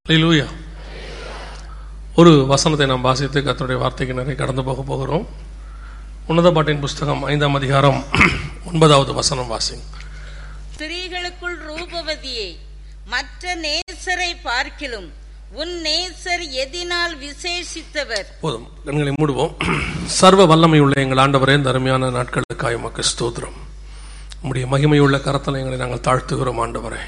அல்லேலூயா ஒரு வசனத்தை நாம் வாசித்து கர்த்தருடைய வார்த்தைக்கு நிறைய கடந்து போக போகிறோம் உன்னத பாட்டின் புஸ்தகம் ஐந்தாம் அதிகாரம் ஒன்பதாவது வசனம் வாசிங் ஸ்திரீகளுக்குள் ரூபவதியே மற்ற நேசரை பார்க்கிலும் உன் நேசர் எதினால் விசேஷித்தவர் போதும் கண்களை மூடுவோம் சர்வ வல்லமை உள்ள எங்கள் ஆண்டவரே இந்த அருமையான நாட்களுக்காய் உமக்கு ஸ்தோத்திரம் உம்முடைய மகிமையுள்ள கரத்தில் எங்களை நாங்கள் தாழ்த்துகிறோம் ஆண்டவரே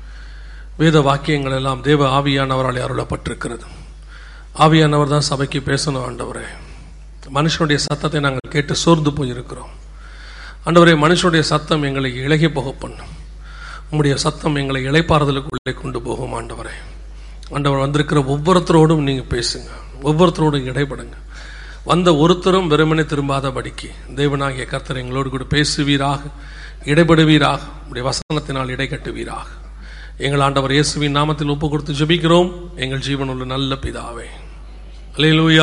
வேத வாக்கியங்கள் எல்லாம் தேவ ஆவியானவரால் அருளப்பட்டிருக்கிறது ஆவியானவர் தான் சபைக்கு பேசணும் ஆண்டவரே மனுஷனுடைய சத்தத்தை நாங்கள் கேட்டு சோர்ந்து போயிருக்கிறோம் ஆண்டவரே மனுஷனுடைய சத்தம் எங்களை இழகி போக பண்ணும் உம்முடைய சத்தம் எங்களை இளைப்பாறுதலுக்குள்ளே கொண்டு போகும் ஆண்டவரே ஆண்டவர் வந்திருக்கிற ஒவ்வொருத்தரோடும் நீங்க பேசுங்க ஒவ்வொருத்தரோடும் இடைப்படுங்க வந்த ஒருத்தரும் வெறுமனே திரும்பாதபடிக்கு தேவனாகிய கர்த்தர் எங்களோடு கூட பேசுவீராக இடைபடுவீராக உடைய வசனத்தினால் இடை கட்டுவீராக எங்கள் ஆண்டவர் இயேசுவின் நாமத்தில் ஒப்பு கொடுத்து ஜெபிக்கிறோம் எங்கள் ஜீவனுள்ள நல்ல பிதாவே அல்லேலூயா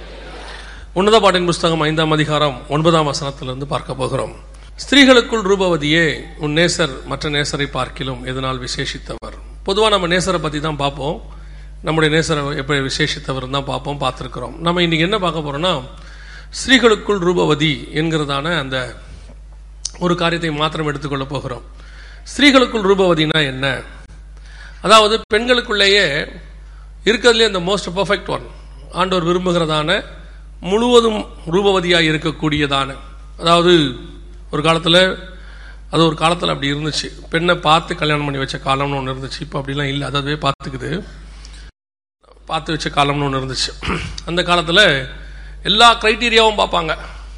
உன்னத பாட்டின் புஸ்தகம் ஐந்தாம் அதிகாரம் ஒன்பதாம் வசனத்திலிருந்து பார்க்க போகிறோம் ஸ்திரீகளுக்குள் ரூபவதியே உன் நேசர் மற்ற நேசரை பார்க்கிலும் எதனால் விசேஷித்தவர் பொதுவாக நம்ம நேசரை பற்றி தான் பார்ப்போம் நம்முடைய நேசரை எப்படி விசேஷித்தவர் தான் பார்ப்போம் பார்த்துருக்கிறோம் நம்ம இன்னைக்கு என்ன பார்க்க போறோம்னா ஸ்திரீகளுக்குள் ரூபவதி என்கிறதான அந்த ஒரு காரியத்தை மாத்திரம் எடுத்துக்கொள்ள போகிறோம் ஸ்திரீகளுக்குள் ரூபவதினா என்ன அதாவது பெண்களுக்குள்ளேயே இருக்கிறதுலே அந்த மோஸ்ட் பர்ஃபெக்ட் ஒன் ஆண்டவர் விரும்புகிறதான முழுவதும் ரூபவதியாக இருக்கக்கூடியதான அதாவது ஒரு காலத்தில் அது ஒரு காலத்தில் அப்படி இருந்துச்சு பெண்ணை பார்த்து கல்யாணம் பண்ணி வச்ச காலம்னு ஒன்று இருந்துச்சு இப்போ அப்படிலாம் இல்லை அது அதுவே பார்த்துக்குது பார்த்து வச்ச காலம்னு ஒன்று இருந்துச்சு அந்த காலத்தில் எல்லா க்ரைட்டீரியாவும் பார்ப்பாங்க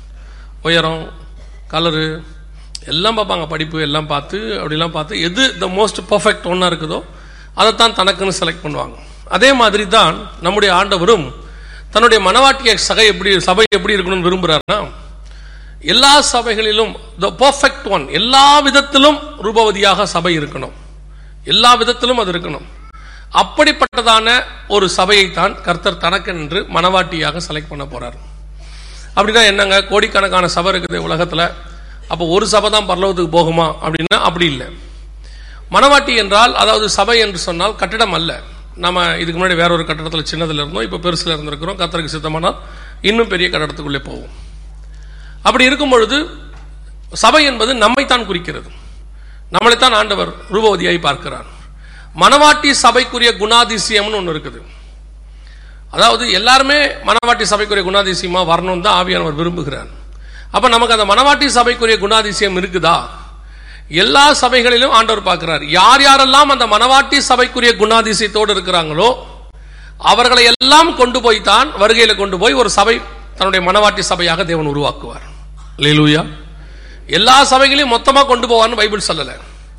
உயரம் கலரு எல்லாம் பார்ப்பாங்க படிப்பு எல்லாம் பார்த்து அப்படிலாம் பார்த்து எது த மோஸ்ட் பர்ஃபெக்ட் ஒன்றா இருக்குதோ அதைத்தான் தனக்குன்னு செலக்ட் பண்ணுவாங்க அதே மாதிரி தான் நம்முடைய ஆண்டவரும் தன்னுடைய மனவாட்டிய சகை எப்படி சபை எப்படி இருக்கணும்னு விரும்புகிறாருன்னா எல்லா சபைகளிலும் த பர்ஃபெக்ட் ஒன் எல்லா விதத்திலும் ரூபவதியாக சபை இருக்கணும் எல்லா விதத்திலும் அது இருக்கணும் அப்படிப்பட்டதான ஒரு சபையைத்தான் கர்த்தர் தனக்கென்று மனவாட்டியாக செலக்ட் பண்ண போறார் அப்படின்னா என்னங்க கோடிக்கணக்கான சபை இருக்குது உலகத்துல அப்போ ஒரு சபை தான் பரலோகத்துக்கு போகுமா அப்படின்னா அப்படி இல்லை மனவாட்டி என்றால் அதாவது சபை என்று சொன்னால் கட்டிடம் அல்ல நம்ம இதுக்கு முன்னாடி வேற ஒரு கட்டடத்தில் சின்னதில் இருந்தோம் இப்போ பெருசில் இருந்திருக்கிறோம் கத்தருக்கு சித்தமானால் இன்னும் பெரிய கட்டடத்துக்குள்ளே போவோம் அப்படி இருக்கும் பொழுது சபை என்பது நம்மைத்தான் குறிக்கிறது நம்மளைத்தான் ஆண்டவர் ரூபவதியாய் பார்க்கிறார் மனவாட்டி சபைக்குரிய குணாதிசயம்னு ஒன்று இருக்குது அதாவது எல்லாருமே மனவாட்டி சபைக்குரிய குணாதிசயமா வரணும் தான் ஆவியானவர் விரும்புகிறார் அப்ப நமக்கு அந்த மனவாட்டி சபைக்குரிய குணாதிசயம் இருக்குதா எல்லா சபைகளிலும் ஆண்டவர் பார்க்கிறார் யார் யாரெல்லாம் அந்த மனவாட்டி சபைக்குரிய குணாதிசயத்தோடு இருக்கிறாங்களோ அவர்களை எல்லாம் கொண்டு போய் தான் வருகையில கொண்டு போய் ஒரு சபை தன்னுடைய மனவாட்டி சபையாக தேவன் உருவாக்குவார் லேலூயா எல்லா சபைகளையும் மொத்தமா கொண்டு போவார்னு பைபிள் சொல்லல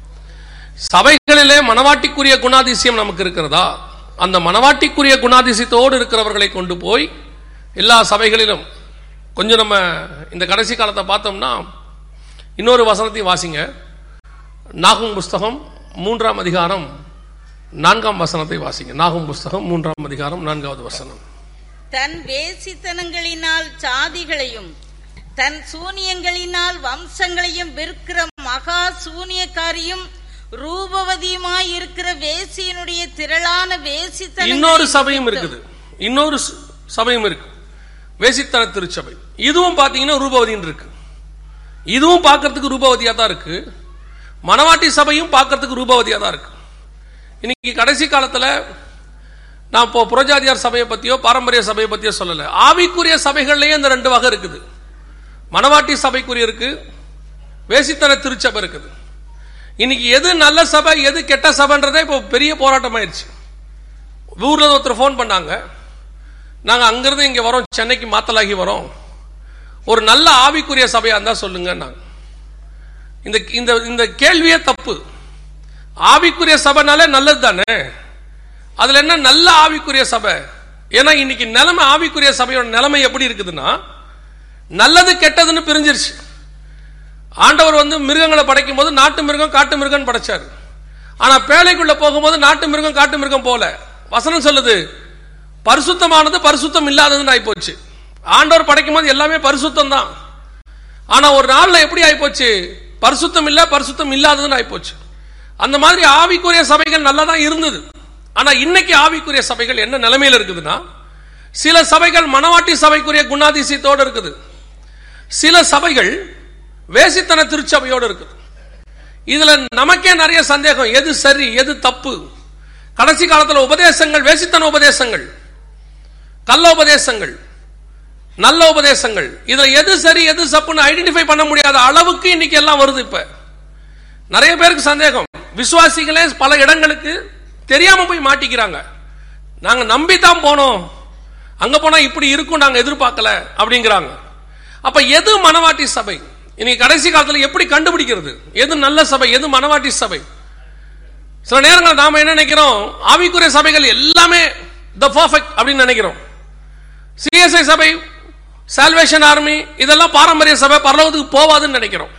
சபைகளிலே மனவாட்டிக்குரிய குணாதிசயம் நமக்கு இருக்கிறதா அந்த மனவாட்டிக்குரிய குணாதிசயத்தோடு இருக்கிறவர்களை கொண்டு போய் எல்லா சபைகளிலும் கொஞ்சம் நம்ம இந்த கடைசி காலத்தை பார்த்தோம்னா இன்னொரு வசனத்தையும் வாசிங்க நாகும் புஸ்தகம் மூன்றாம் அதிகாரம் நான்காம் வசனத்தை வாசிங்க நாகும் புஸ்தகம் மூன்றாம் அதிகாரம் நான்காவது வசனம் தன் வேசித்தனங்களினால் சாதிகளையும் தன் சூனியங்களினால் வம்சங்களையும் விற்கிற மகா சூனியக்காரியும் ரூபவதியுமாய் இருக்கிற வேசியினுடைய திரளான வேசித்தன இன்னொரு சபையும் இருக்குது இன்னொரு ச- சபையும் இருக்கு வேசித்தன திருச்சபை இதுவும் பாத்தீங்கன்னா ரூபவதின்னு இருக்கு இதுவும் பார்க்கறதுக்கு ரூபவதியா தான் இருக்கு மணவாட்டி சபையும் பார்க்கறதுக்கு ரூபவதியா தான் இருக்கு இன்னைக்கு கடைசி காலத்துல நான் இப்போ புரஜாதியார் சபையை பத்தியோ பாரம்பரிய சபையை பத்தியோ சொல்லல ஆவிக்குரிய சபைகள்லயே இந்த ரெண்டு வகை இருக்குது மணவாட்டி சபைக்குரிய இருக்கு வேசித்தன திருச்சபை இருக்குது இன்னைக்கு எது நல்ல சபை எது கெட்ட சபைன்றதே இப்போ பெரிய போராட்டம் ஆயிடுச்சு ஊர்ல ஒருத்தர் ஃபோன் பண்ணாங்க நாங்க அங்கிருந்து இங்க வரோம் சென்னைக்கு மாத்தலாகி வரோம் ஒரு நல்ல ஆவிக்குரிய சபையா இருந்தா சொல்லுங்க இந்த இந்த இந்த கேள்வியே தப்பு ஆவிக்குரிய சபைனாலே நல்லது தானே அதுல என்ன நல்ல ஆவிக்குரிய சபை ஏன்னா இன்னைக்கு நிலைமை ஆவிக்குரிய சபையோட நிலைமை எப்படி இருக்குதுன்னா நல்லது கெட்டதுன்னு பிரிஞ்சிருச்சு ஆண்டவர் வந்து மிருகங்களை படைக்கும் போது நாட்டு மிருகம் காட்டு மிருகம் படைச்சாரு ஆனா பேழைக்குள்ள போகும்போது நாட்டு மிருகம் காட்டு மிருகம் போல வசனம் சொல்லுது பரிசுத்தமானது பரிசுத்தம் இல்லாததுன்னு ஆயிப்போச்சு ஆண்டவர் படைக்கும் போது எல்லாமே பரிசுத்தம் தான் ஆனா ஒரு நாள்ல எப்படி ஆயிப்போச்சு பரிசுத்தம் இல்ல பரிசுத்தம் இல்லாததுன்னு ஆயிப்போச்சு அந்த மாதிரி ஆவிக்குரிய சபைகள் நல்லா தான் இருந்தது ஆனா இன்னைக்கு ஆவிக்குரிய சபைகள் என்ன நிலைமையில இருக்குதுன்னா சில சபைகள் மனவாட்டி சபைக்குரிய குணாதிசயத்தோடு இருக்குது சில சபைகள் வேசித்தன திருச்சபையோடு இருக்குது இதுல நமக்கே நிறைய சந்தேகம் எது சரி எது தப்பு கடைசி காலத்துல உபதேசங்கள் வேசித்தன உபதேசங்கள் கள்ள உபதேசங்கள் நல்ல உபதேசங்கள் இதுல எது சரி எது தப்புன்னு ஐடென்டிஃபை பண்ண முடியாத அளவுக்கு இன்னைக்கு எல்லாம் வருது இப்ப நிறைய பேருக்கு சந்தேகம் விசுவாசிகளே பல இடங்களுக்கு தெரியாம போய் மாட்டிக்கிறாங்க நாங்க நம்பி தான் போனோம் அங்க போனா இப்படி இருக்கும் நாங்க எதிர்பார்க்கல அப்படிங்கிறாங்க அப்ப எது மனவாட்டி சபை இன்னைக்கு கடைசி காலத்துல எப்படி கண்டுபிடிக்கிறது எது நல்ல சபை எது மனவாட்டி சபை சில நேரங்கள் நாம என்ன நினைக்கிறோம் ஆவிக்குரிய சபைகள் எல்லாமே த பர்ஃபெக்ட் அப்படின்னு நினைக்கிறோம் சிஎஸ்ஐ சபை சால்வேஷன் ஆர்மி இதெல்லாம் பாரம்பரிய சபை பரலோகத்துக்கு போவாதுன்னு நினைக்கிறோம்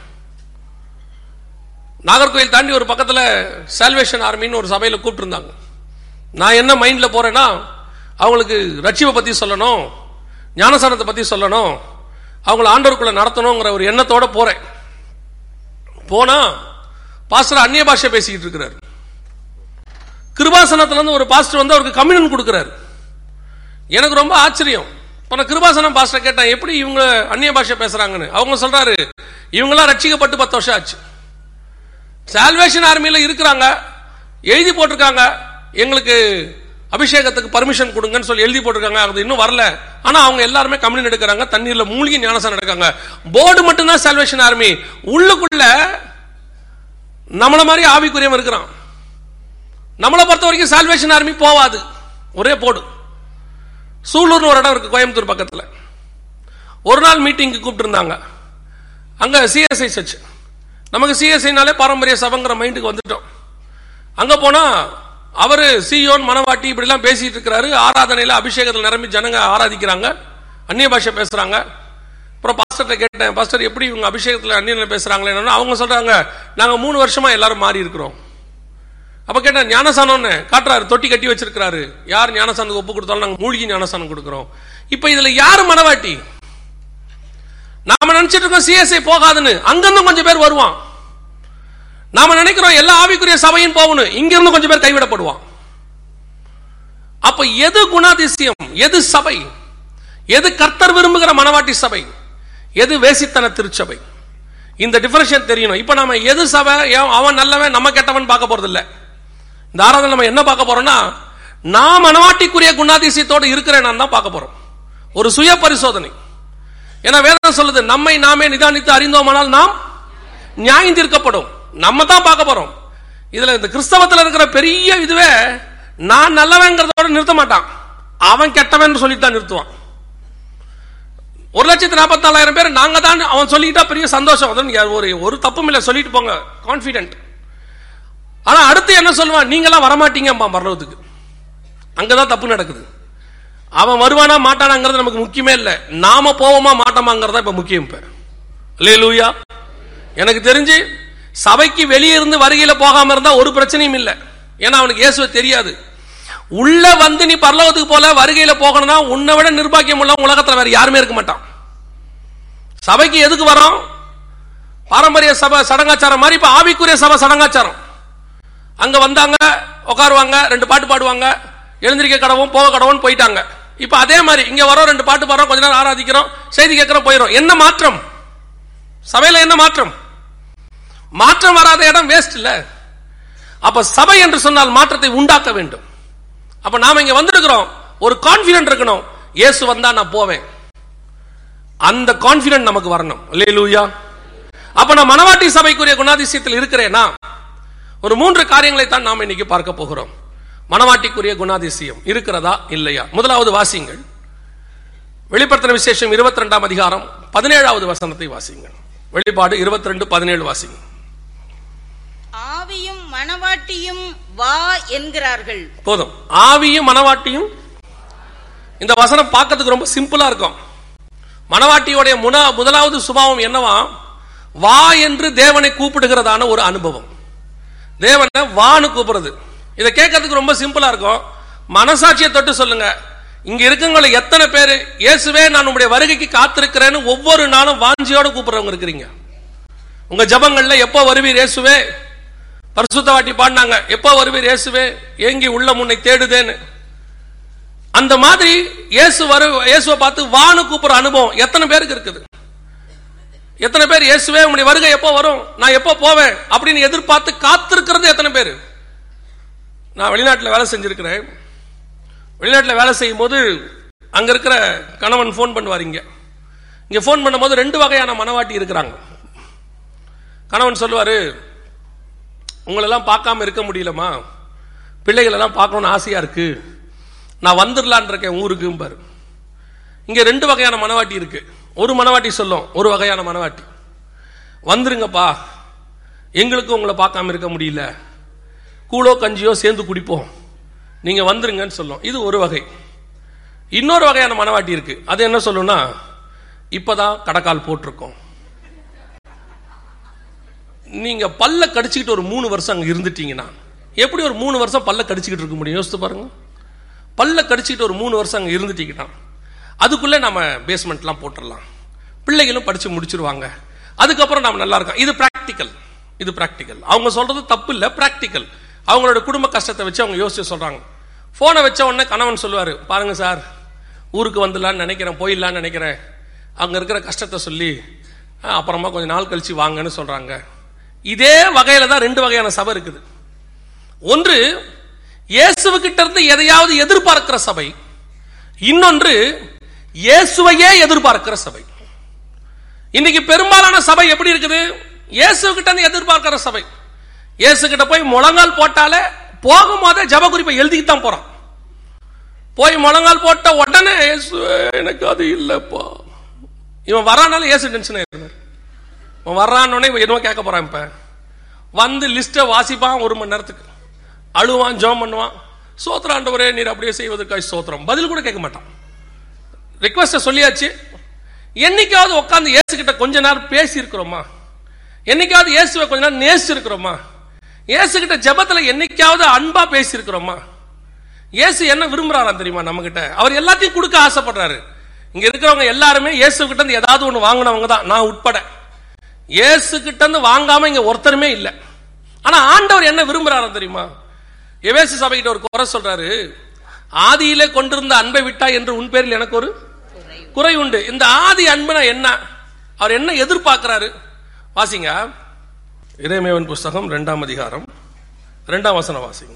நாகர்கோயில் தாண்டி ஒரு பக்கத்தில் சால்வேஷன் ஆர்மின்னு ஒரு சபையில் கூப்பிட்டுருந்தாங்க நான் என்ன மைண்டில் போறேன்னா அவங்களுக்கு ரட்சிவை பற்றி சொல்லணும் ஞானசானத்தை பற்றி சொல்லணும் அவங்கள ஆண்டவருக்குள்ள நடத்தணுங்கிற ஒரு எண்ணத்தோட போறேன் போனா பாஸ்டர் அந்நிய பாஷை பேசிக்கிட்டு இருக்கிறார் கிருபாசனத்துல இருந்து ஒரு பாஸ்டர் வந்து அவருக்கு கம்யூனன் கொடுக்கிறார் எனக்கு ரொம்ப ஆச்சரியம் இப்ப நான் கிருபாசனம் பாஸ்டர் கேட்டேன் எப்படி இவங்க அந்நிய பாஷை பேசுறாங்கன்னு அவங்க சொல்றாரு இவங்கெல்லாம் ரட்சிக்கப்பட்டு பத்து வருஷம் ஆச்சு சால்வேஷன் ஆர்மியில இருக்கிறாங்க எழுதி போட்டிருக்காங்க எங்களுக்கு அபிஷேகத்துக்கு பர்மிஷன் கொடுங்கன்னு சொல்லி எழுதி போட்டிருக்காங்க அது இன்னும் வரல ஆனா அவங்க எல்லாருமே கம்யூன் எடுக்கிறாங்க தண்ணீர்ல மூழ்கி ஞானசானம் எடுக்காங்க போர்டு மட்டும்தான் சால்வேஷன் ஆர்மி உள்ளுக்குள்ள நம்மள மாதிரி ஆவிக்குரியவன் இருக்கிறான் நம்மளை பொறுத்த வரைக்கும் சால்வேஷன் ஆர்மி போவாது ஒரே போடு சூலூர்னு ஒரு இடம் இருக்கு கோயம்புத்தூர் பக்கத்தில் ஒரு நாள் மீட்டிங்க்கு கூப்பிட்டு இருந்தாங்க அங்க சிஎஸ்ஐ சர்ச் நமக்கு சிஎஸ்ஐனாலே பாரம்பரிய சபைங்கிற மைண்டுக்கு வந்துட்டோம் அங்க போனா அவரு சியோன் மனவாட்டி இப்படிலாம் பேசிட்டு இருக்கிறாரு ஆராதனையில அபிஷேகத்தில் நிரம்பி ஜனங்க ஆராதிக்கிறாங்க அந்நிய பாஷை பேசுறாங்க அப்புறம் பாஸ்டர்கிட்ட கேட்டேன் பாஸ்டர் எப்படி இவங்க அபிஷேகத்தில் அந்நிய பேசுறாங்களே அவங்க சொல்றாங்க நாங்க மூணு வருஷமா எல்லாரும் மாறி இருக்கிறோம் அப்ப கேட்டேன் ஞானசானம்னு காட்டுறாரு தொட்டி கட்டி வச்சிருக்காரு யார் ஞானசானுக்கு ஒப்பு கொடுத்தாலும் நாங்க மூழ்கி ஞானசானம் கொடுக்கிறோம் இப்ப இதுல யாரு மனவாட்டி நாம நினைச்சிட்டு இருக்கோம் சிஎஸ்ஐ போகாதுன்னு அங்கிருந்து கொஞ்சம் பேர் வருவான் நாம நினைக்கிறோம் எல்லா ஆவிக்குரிய சபையும் போகணும் இங்க இருந்து கொஞ்சம் பேர் கைவிடப்படுவான் அப்ப எது குணாதிசயம் எது சபை எது கர்த்தர் விரும்புகிற மனவாட்டி சபை எது வேசித்தன திருச்சபை இந்த டிஃபரன்ஷியல் தெரியணும் இப்ப நாம எது சபை ஏன் அவன் நல்லவன் நம்ம கெட்டவன் பார்க்க போறது இல்ல இந்த ஆராதனை நம்ம என்ன பார்க்க போறோம்னா நான் மனவாட்டிக்குரிய குணாதிசயத்தோடு இருக்கிறேன் நான் தான் பார்க்க போறோம் ஒரு சுய பரிசோதனை ஏன்னா வேதம் சொல்லுது நம்மை நாமே நிதானித்து அறிந்தோமானால் நாம் நியாயம் தீர்க்கப்படும் நம்ம தான் பார்க்க போறோம் இதுல இந்த கிறிஸ்தவத்தில் இருக்கிற பெரிய இதுவே நான் நல்லவங்கிறதோட நிறுத்த மாட்டான் அவன் கெட்டவன் சொல்லிட்டு தான் நிறுத்துவான் ஒரு லட்சத்தி நாற்பத்தி நாலாயிரம் பேர் நாங்க தான் அவன் சொல்லிட்டா பெரிய சந்தோஷம் அதுன்னு ஒரு ஒரு தப்பும் இல்லை சொல்லிட்டு போங்க கான்பிடென்ட் ஆனா அடுத்து என்ன சொல்லுவான் நீங்களாம் வரமாட்டீங்க பரலோகத்துக்கு அங்கதான் தப்பு நடக்குது அவன் வருவானா மாட்டானாங்கிறது நமக்கு முக்கியமே இல்லை நாம போவோமா மாட்டோமாங்கிறதா இப்ப முக்கியம் இப்ப லூயா எனக்கு தெரிஞ்சு சபைக்கு வெளியே இருந்து வருகையில போகாம இருந்தா ஒரு பிரச்சனையும் இல்லை ஏன்னா அவனுக்கு இயேசுவை தெரியாது உள்ள வந்து நீ பரலோகத்துக்கு போல வருகையில போகணும்னா உன்னை விட நிர்பாக்கியம் உள்ள உலகத்துல வேற யாருமே இருக்க மாட்டான் சபைக்கு எதுக்கு வரோம் பாரம்பரிய சபை சடங்காச்சாரம் மாதிரி இப்ப ஆவிக்குரிய சபை சடங்காச்சாரம் அங்க வந்தாங்க உட்காருவாங்க ரெண்டு பாட்டு பாடுவாங்க எழுந்திருக்க கடவும் போக கடவும் போயிட்டாங்க இப்ப அதே மாதிரி இங்க வரோம் ரெண்டு பாட்டு பாடுறோம் கொஞ்ச நேரம் ஆராதிக்கிறோம் செய்தி கேட்கிறோம் போயிடும் என்ன மாற்றம் சபையில என்ன மாற்றம் மாற்றம் வராத இடம் வேஸ்ட் இல்ல அப்ப சபை என்று சொன்னால் மாற்றத்தை உண்டாக்க வேண்டும் அப்ப நாம இங்க வந்திருக்கிறோம் ஒரு கான்பிடன்ட் இருக்கணும் இயேசு வந்தா நான் போவேன் அந்த கான்பிடன்ட் நமக்கு வரணும் லூயா அப்ப நான் மனவாட்டி சபைக்குரிய குணாதிசயத்தில் இருக்கிறேனா ஒரு மூன்று காரியங்களை தான் நாம் இன்னைக்கு பார்க்க போகிறோம் மனவாட்டிக்குரிய குணாதிசயம் இருக்கிறதா இல்லையா முதலாவது வாசிங்கள் வெளிப்படுத்தின விசேஷம் இருபத்தி ரெண்டாம் அதிகாரம் பதினேழாவது வசனத்தை வாசிங்கள் வெளிப்பாடு இருபத்தி ரெண்டு பதினேழு வாசிங்க ஆவியும் மணவாட்டியும் வா என்கிறார்கள் போதும் ஆவியும் மனவாட்டியும் இந்த வசனம் பார்க்கறதுக்கு ரொம்ப சிம்பிளா இருக்கும் மனவாட்டியோடைய முன முதலாவது சுபாவம் என்னவா வா என்று தேவனை கூப்பிடுகிறதான ஒரு அனுபவம் தேவனை வான்னு கூப்பிடுறது இதை கேட்கறதுக்கு ரொம்ப சிம்பிளா இருக்கும் மனசாட்சியை தொட்டு சொல்லுங்க இங்க இருக்கவங்கள எத்தனை பேர் இயேசுவே நான் உங்களுடைய வருகைக்கு காத்திருக்கிறேன்னு ஒவ்வொரு நாளும் வாஞ்சியோட கூப்பிடுறவங்க இருக்கிறீங்க உங்க ஜபங்கள்ல எப்போ வருவீர் இயேசுவே பரிசுத்தவாட்டி பாடினாங்க எப்போ வருவீர் இயேசுவே ஏங்கி உள்ள முன்னை தேடுதேன்னு அந்த மாதிரி இயேசு வரு இயேசுவை பார்த்து வான்னு கூப்பிடுற அனுபவம் எத்தனை பேருக்கு இருக்குது எத்தனை பேர் இயேசுவே உங்களுடைய வருகை எப்போ வரும் நான் எப்போ போவேன் அப்படின்னு எதிர்பார்த்து காத்திருக்கிறது எத்தனை பேர் நான் வெளிநாட்டில் வேலை செஞ்சிருக்கிறேன் வெளிநாட்டில் வேலை செய்யும் போது அங்க இருக்கிற கணவன் ஃபோன் பண்ணுவார் இங்க இங்க ஃபோன் பண்ணும்போது ரெண்டு வகையான மனவாட்டி இருக்கிறாங்க கணவன் சொல்லுவாரு உங்களெல்லாம் பார்க்காம இருக்க முடியலமா பிள்ளைகள் எல்லாம் பார்க்கணும்னு ஆசையா இருக்கு நான் வந்துடலான் இருக்கேன் ஊருக்கும்பாரு இங்க ரெண்டு வகையான மனவாட்டி இருக்கு ஒரு மனவாட்டி சொல்லும் ஒரு வகையான மனவாட்டி வந்துருங்கப்பா எங்களுக்கும் உங்களை பார்க்காம இருக்க முடியல கூழோ கஞ்சியோ சேர்ந்து குடிப்போம் நீங்க வந்துருங்கன்னு சொல்லும் இது ஒரு வகை இன்னொரு வகையான மனவாட்டி இருக்கு அது என்ன சொல்லும்னா இப்பதான் கடக்கால் போட்டிருக்கோம் நீங்க பல்ல கடிச்சிக்கிட்டு ஒரு மூணு வருஷம் அங்க இருந்துட்டீங்கன்னா எப்படி ஒரு மூணு வருஷம் பல்ல கடிச்சிக்கிட்டு இருக்க முடியும் யோசித்து பாருங்க பல்ல கடிச்சிக்கிட்டு ஒரு மூணு வருஷம் அங்க இருந்துட்டீங்கன்னா அதுக்குள்ளே நம்ம பேஸ்மெண்ட்லாம் போட்டுடலாம் பிள்ளைகளும் படிச்சு முடிச்சிருவாங்க அதுக்கப்புறம் நாம நல்லா இருக்கோம் இது பிராக்டிக்கல் இது பிராக்டிக்கல் அவங்க சொல்றது தப்பு இல்லை பிராக்டிக்கல் அவங்களோட குடும்ப கஷ்டத்தை வச்சு அவங்க யோசிச்சு சொல்றாங்க போனை வச்ச உடனே கணவன் சொல்லுவாரு பாருங்க சார் ஊருக்கு வந்துடலான்னு நினைக்கிறேன் போயிடலான்னு நினைக்கிறேன் அங்க இருக்கிற கஷ்டத்தை சொல்லி "ஆ, அப்புறமா கொஞ்ச நாள் கழிச்சு வாங்கன்னு சொல்றாங்க இதே வகையில தான் ரெண்டு வகையான சபை இருக்குது ஒன்று இயேசுவுக்கிட்ட இருந்து எதையாவது எதிர்பார்க்கிற சபை இன்னொன்று இயேசுவையே எதிர்பார்க்கிற சபை இன்னைக்கு பெரும்பாலான சபை எப்படி இருக்குது இயேசு கிட்ட இருந்து எதிர்பார்க்கிற சபை இயேசு கிட்ட போய் முழங்கால் போட்டாலே போகும்போதே ஜப குறிப்பை எழுதிட்டு தான் போறான் போய் முழங்கால் போட்ட உடனே இயேசு எனக்கு அது இல்லப்பா இவன் வரானால இயேசு டென்ஷன் ஆயிருந்தார் இவன் வர்றான்னு இவன் என்னவோ கேட்க போறான் இப்ப வந்து லிஸ்ட்டை வாசிப்பான் ஒரு மணி நேரத்துக்கு அழுவான் ஜெபம் பண்ணுவான் சோத்திர ஆண்டவரே நீர் அப்படியே செய்வதற்காக சோத்திரம் பதில் கூட கேட்க மாட்டான் ரிக்வஸ்ட சொல்லியாச்சு என்னைக்காவது உட்காந்து இயேசு கிட்ட கொஞ்ச நேரம் பேசி இருக்கிறோமா என்னைக்காவது இயேசுவை கொஞ்ச நேரம் நேசிச்சு இருக்கிறோமா இயேசு கிட்ட ஜெபத்துல என்னைக்காவது அன்பா பேசி இருக்கிறோமா இயேசு என்ன விரும்புறாராம் தெரியுமா நம்ம கிட்ட அவர் எல்லாத்தையும் கொடுக்க ஆசைப்படுறாரு இங்க இருக்கிறவங்க எல்லாருமே இயேசு கிட்ட இருந்து ஏதாவது ஒண்ணு வாங்கினவங்க தான் நான் உட்பட இயேசு கிட்ட இருந்து வாங்காம இங்க ஒருத்தருமே இல்ல ஆனா ஆண்டவர் என்ன விரும்புறாராம் தெரியுமா எவேசு சபைகிட்ட ஒரு குறை சொல்றாரு ஆதியிலே கொண்டிருந்த அன்பை விட்டா என்று உன் பேரில் எனக்கு ஒரு குறை உண்டு இந்த ஆதி அன்புனா என்ன அவர் என்ன எதிர்பார்க்கிறாரு வாசிங்க இறைமேவன் புஸ்தகம் இரண்டாம் அதிகாரம் இரண்டாம் வசனம் வாசிங்க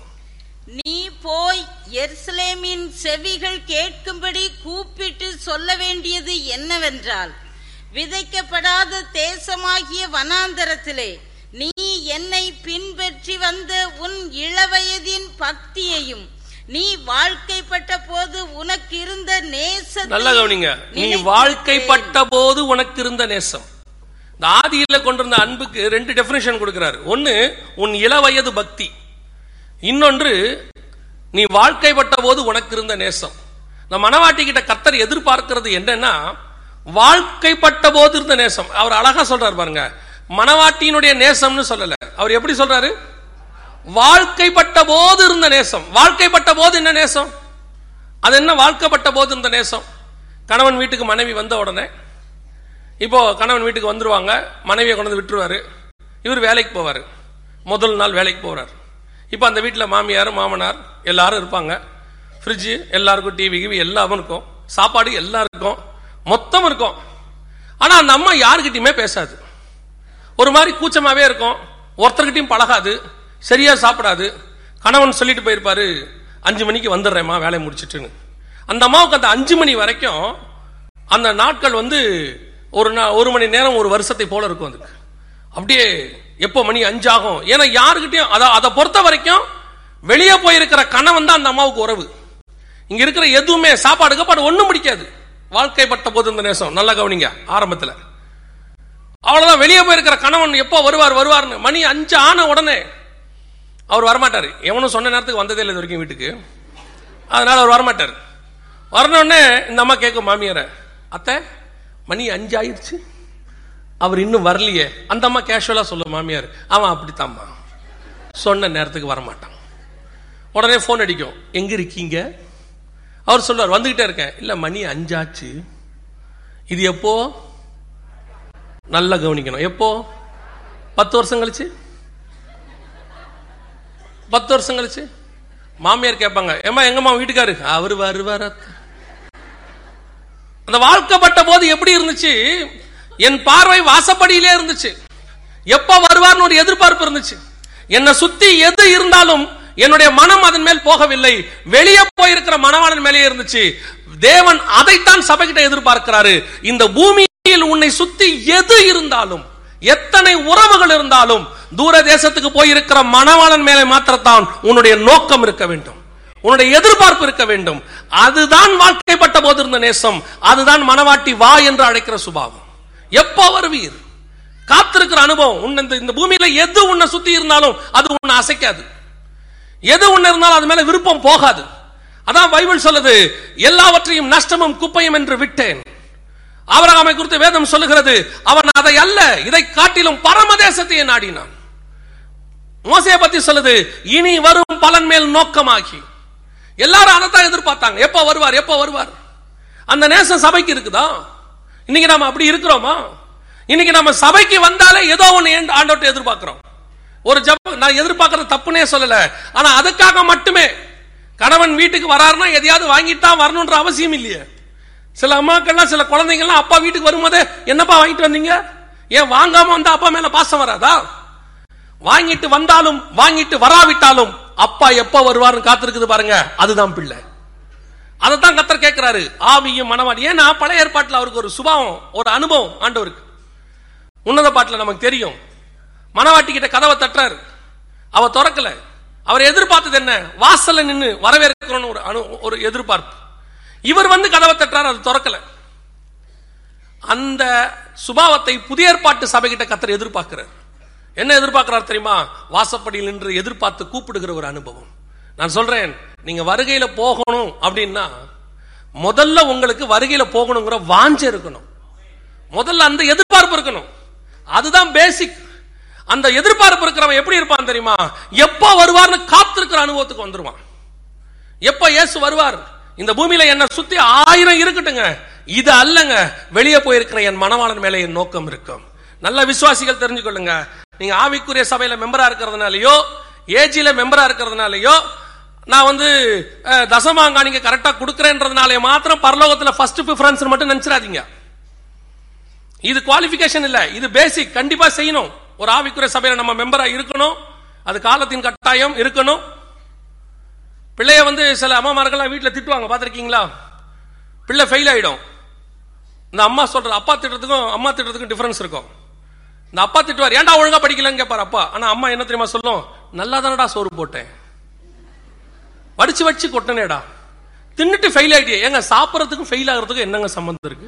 நீ போய் எருசலேமின் செவிகள் கேட்கும்படி கூப்பிட்டு சொல்ல வேண்டியது என்னவென்றால் விதைக்கப்படாத தேசமாகிய வனாந்தரத்திலே நீ என்னை பின்பற்றி வந்த உன் இளவயதின் பக்தியையும் நீ வாழ்க்கைப்பட்ட போது உனக்கு இருந்த நல்லா நேச கவனிங்க நீ வாழ்க்கைப்பட்ட போது உனக்கு இருந்த நேசம் இந்த ஆதியில கொண்டிருந்த அன்புக்கு ரெண்டு டெபினேஷன் கொடுக்கிறாரு ஒன்னு உன் இளவயது பக்தி இன்னொன்று நீ வாழ்க்கைப்பட்ட போது உனக்கு இருந்த நேசம் இந்த மனவாட்டி கிட்ட கர்த்தர் எதிர்பார்க்கிறது என்னன்னா வாழ்க்கைப்பட்ட போது இருந்த நேசம் அவர் அழகா சொல்றாரு பாருங்க மனவாட்டியினுடைய நேசம்னு சொல்லல அவர் எப்படி சொல்றாரு வாழ்க்கைப்பட்ட போது இருந்த நேசம் வாழ்க்கைப்பட்ட போது என்ன நேசம் அது என்ன வாழ்க்கைப்பட்ட போது இருந்த நேசம் கணவன் வீட்டுக்கு மனைவி வந்த உடனே இப்போ கணவன் வீட்டுக்கு வந்துருவாங்க மனைவியை கொண்டு வந்து விட்டுருவாரு இவர் வேலைக்கு போவார் முதல் நாள் வேலைக்கு போறார் இப்போ அந்த வீட்டில் மாமியார் மாமனார் எல்லாரும் இருப்பாங்க ஃப்ரிட்ஜு எல்லாருக்கும் டிவி கிவி எல்லாமும் இருக்கும் சாப்பாடு எல்லாம் இருக்கும் மொத்தம் இருக்கும் ஆனால் அந்த அம்மா யாருக்கிட்டையுமே பேசாது ஒரு மாதிரி கூச்சமாவே இருக்கும் ஒருத்தர்கிட்டயும் பழகாது சரியா சாப்பிடாது கணவன் சொல்லிட்டு போயிருப்பாரு அஞ்சு மணிக்கு வந்துடுறேம்மா வேலையை முடிச்சிட்டுன்னு அந்த அம்மாவுக்கு அந்த அஞ்சு மணி வரைக்கும் அந்த நாட்கள் வந்து ஒரு நா- ஒரு மணி நேரம் ஒரு வருஷத்தை போல இருக்கும் அதுக்கு அப்படியே எப்போ மணி அஞ்சாகும் ஏன்னா யாருக்கிட்டையும் அதை அதை பொறுத்த வரைக்கும் வெளியே போயிருக்கிற கணவன் தான் அந்த அம்மாவுக்கு உறவு இங்க இருக்கிற எதுவுமே சாப்பாடு கப்பாடு ஒண்ணும் பிடிக்காது வாழ்க்கைப்பட்ட போது இந்த நேசம் நல்லா கவனிங்க ஆரம்பத்துல அவ்வளவுதான் வெளியே போயிருக்கிற கணவன் எப்போ வருவார் வருவார்னு மணி அஞ்சு ஆன உடனே அவர் வரமாட்டார் எவனும் சொன்ன நேரத்துக்கு வந்ததே இல்லை இது வரைக்கும் வீட்டுக்கு அதனால அவர் வரமாட்டார் வரன உடனே இந்த அம்மா கேட்கும் மாமியாரை அத்தை மணி அஞ்சு ஆயிடுச்சு அவர் இன்னும் வரலையே அந்த அம்மா கேஷுவலா சொல்லும் மாமியார் அவன் அப்படித்தாம்மா சொன்ன நேரத்துக்கு வரமாட்டான் உடனே ஃபோன் அடிக்கும் எங்க இருக்கீங்க அவர் சொல்லுவார் வந்துகிட்டே இருக்கேன் இல்ல மணி அஞ்சாச்சு இது எப்போ நல்லா கவனிக்கணும் எப்போ பத்து வருஷம் கழிச்சு பத்து வருஷம் கழிச்சு மாமியார் கேட்பாங்க ஏமா எங்கம்மா வீட்டுக்காரு அவரு வருவார் அந்த வாழ்க்கப்பட்ட போது எப்படி இருந்துச்சு என் பார்வை வாசப்படியிலே இருந்துச்சு எப்ப வருவார்னு ஒரு எதிர்பார்ப்பு இருந்துச்சு என்னை சுத்தி எது இருந்தாலும் என்னுடைய மனம் அதன் மேல் போகவில்லை வெளியே போயிருக்கிற மனவாளன் மேலே இருந்துச்சு தேவன் அதைத்தான் சபைகிட்ட எதிர்பார்க்கிறாரு இந்த பூமியில் உன்னை சுத்தி எது இருந்தாலும் எத்தனை உறவுகள் இருந்தாலும் தூர தேசத்துக்கு போயிருக்கிற மணவாளன் மேலே மாத்திரத்தான் உன்னுடைய நோக்கம் இருக்க வேண்டும் உன்னுடைய எதிர்பார்ப்பு இருக்க வேண்டும் அதுதான் வாழ்க்கைப்பட்ட போது இருந்த நேசம் அதுதான் மனவாட்டி வா என்று அழைக்கிற சுபாவம் எப்போ வருவீர் காத்திருக்கிற அனுபவம் உன்னை இந்த- இந்த பூமியில எது உன்னை சுத்தி இருந்தாலும் அது உன்னை அசைக்காது எது ஒண்ணு இருந்தாலும் அது மேல விருப்பம் போகாது அதான் பைபிள் சொல்லுது எல்லாவற்றையும் நஷ்டமும் குப்பையும் என்று விட்டேன் ஆபிரகாமை குறித்து வேதம் சொல்லுகிறது அவன் அதை அல்ல இதை காட்டிலும் பரமதேசத்தையே நாடினான் மோசையை பத்தி சொல்லுது இனி வரும் பலன் மேல் நோக்கமாகி எல்லாரும் அதைத்தான் எதிர்பார்த்தாங்க எப்ப வருவார் எப்ப வருவார் அந்த நேசம் சபைக்கு இருக்குதா இன்னைக்கு நாம அப்படி இருக்கிறோமா இன்னைக்கு நம்ம சபைக்கு வந்தாலே ஏதோ ஒண்ணு ஆண்டோட்ட எதிர்பார்க்கிறோம் ஒரு ஜப நான் எதிர்பார்க்கறது தப்புனே சொல்லல ஆனா அதுக்காக மட்டுமே கணவன் வீட்டுக்கு வராருன்னா எதையாவது வாங்கிட்டு தான் வரணுன்ற அவசியம் இல்லையே சில அம்மாக்கள்லாம் சில குழந்தைங்கள்லாம் அப்பா வீட்டுக்கு வரும்போதே என்னப்பா வாங்கிட்டு வந்தீங்க ஏன் வாங்காம வந்தா அப்பா மேல பாசம் வராதா வாங்கிட்டு வந்தாலும் வாங்கிட்டு வராவிட்டாலும் அப்பா எப்ப வருவார்னு காத்திருக்குது பாருங்க அதுதான் பிள்ளை அதைத்தான் கத்தர் கேட்கிறாரு ஆவியும் மனவாடி ஏன்னா பழைய ஏற்பாட்டுல அவருக்கு ஒரு சுபாவம் ஒரு அனுபவம் ஆண்டவருக்கு உன்னத பாட்டுல நமக்கு தெரியும் மனவாட்டி கிட்ட கதவை தட்டுறாரு அவ திறக்கல அவர் எதிர்பார்த்தது என்ன வாசல்ல நின்னு வரவேற்கிறோன்னு ஒரு அனு ஒரு எதிர்பார்ப்பு இவர் வந்து கதவை தட்டுறாரு அது திறக்கல அந்த சுபாவத்தை புதிய ஏற்பாட்டு சபை கிட்ட கத்தர் எதிர்பார்க்கிறார் என்ன எதிர்பார்க்கிறார் தெரியுமா வாசப்படியில் நின்று எதிர்பார்த்து கூப்பிடுகிற ஒரு அனுபவம் நான் சொல்றேன் நீங்க வருகையில போகணும் அப்படின்னா முதல்ல உங்களுக்கு வருகையில போகணுங்கிற வாஞ்சை இருக்கணும் முதல்ல அந்த எதிர்பார்ப்பு இருக்கணும் அதுதான் பேசிக் அந்த எதிர்பார்ப்பு இருக்கிறவன் எப்படி இருப்பான் தெரியுமா எப்போ வருவார்னு காத்திருக்கிற அனுபவத்துக்கு வந்துருவான் எப்ப இயேசு வருவார் இந்த பூமியில என்ன சுத்தி ஆயிரம் இருக்கட்டுங்க இது அல்லங்க வெளியே போயிருக்கிற என் மனவாளன் மேல என் நோக்கம் இருக்கும் நல்ல விசுவாசிகள் தெரிஞ்சுக்கொள்ளுங்க நீங்க ஆவிக்குரிய சபையில மெம்பரா இருக்கிறதுனாலயோ ஏஜில மெம்பரா இருக்கிறதுனாலயோ நான் வந்து அஹ், தசமாங்காணிங்க கரெக்டா கொடுக்கறேன்றதுனால மாத்திரம் பரலோகத்துல ஃபர்ஸ்ட் ப்ரிஃபரன்ஸ் மட்டும் நினைச்சிடாதீங்க இது குவாலிஃபிகேஷன் இல்ல இது பேசிக் கண்டிப்பா செய்யணும் ஒரு ஆவிக்குரிய சபையில நம்ம மெம்பரா இருக்கணும் அது காலத்தின் கட்டாயம் இருக்கணும் பிள்ளைய வந்து சில அம்மாமார்கள்லாம் வீட்டுல திட்டுவாங்க பாத்திருக்கீங்களா பிள்ளை ஃபெயில் ஆயிடும் இந்த அம்மா சொல்றது அப்பா திட்டுறதுக்கும் அம்மா திட்டுறதுக்கும் டிஃபரன்ஸ் இருக்கும் இந்த அப்பா திட்டுவார் ஏன்டா ஒழுங்கா படிக்கலன்னு கேட்பார் அப்பா ஆனா அம்மா என்ன தெரியுமா சொல்லும் நல்லா தானடா சோறு போட்டேன் வடிச்சு வச்சு கொட்டனேடா தின்னுட்டு ஃபெயில் ஆயிட்டியே ஏங்க சாப்பிட்றதுக்கும் ஃபெயில் ஆகிறதுக்கும் என்னங்க சம்பந்தம் இருக்கு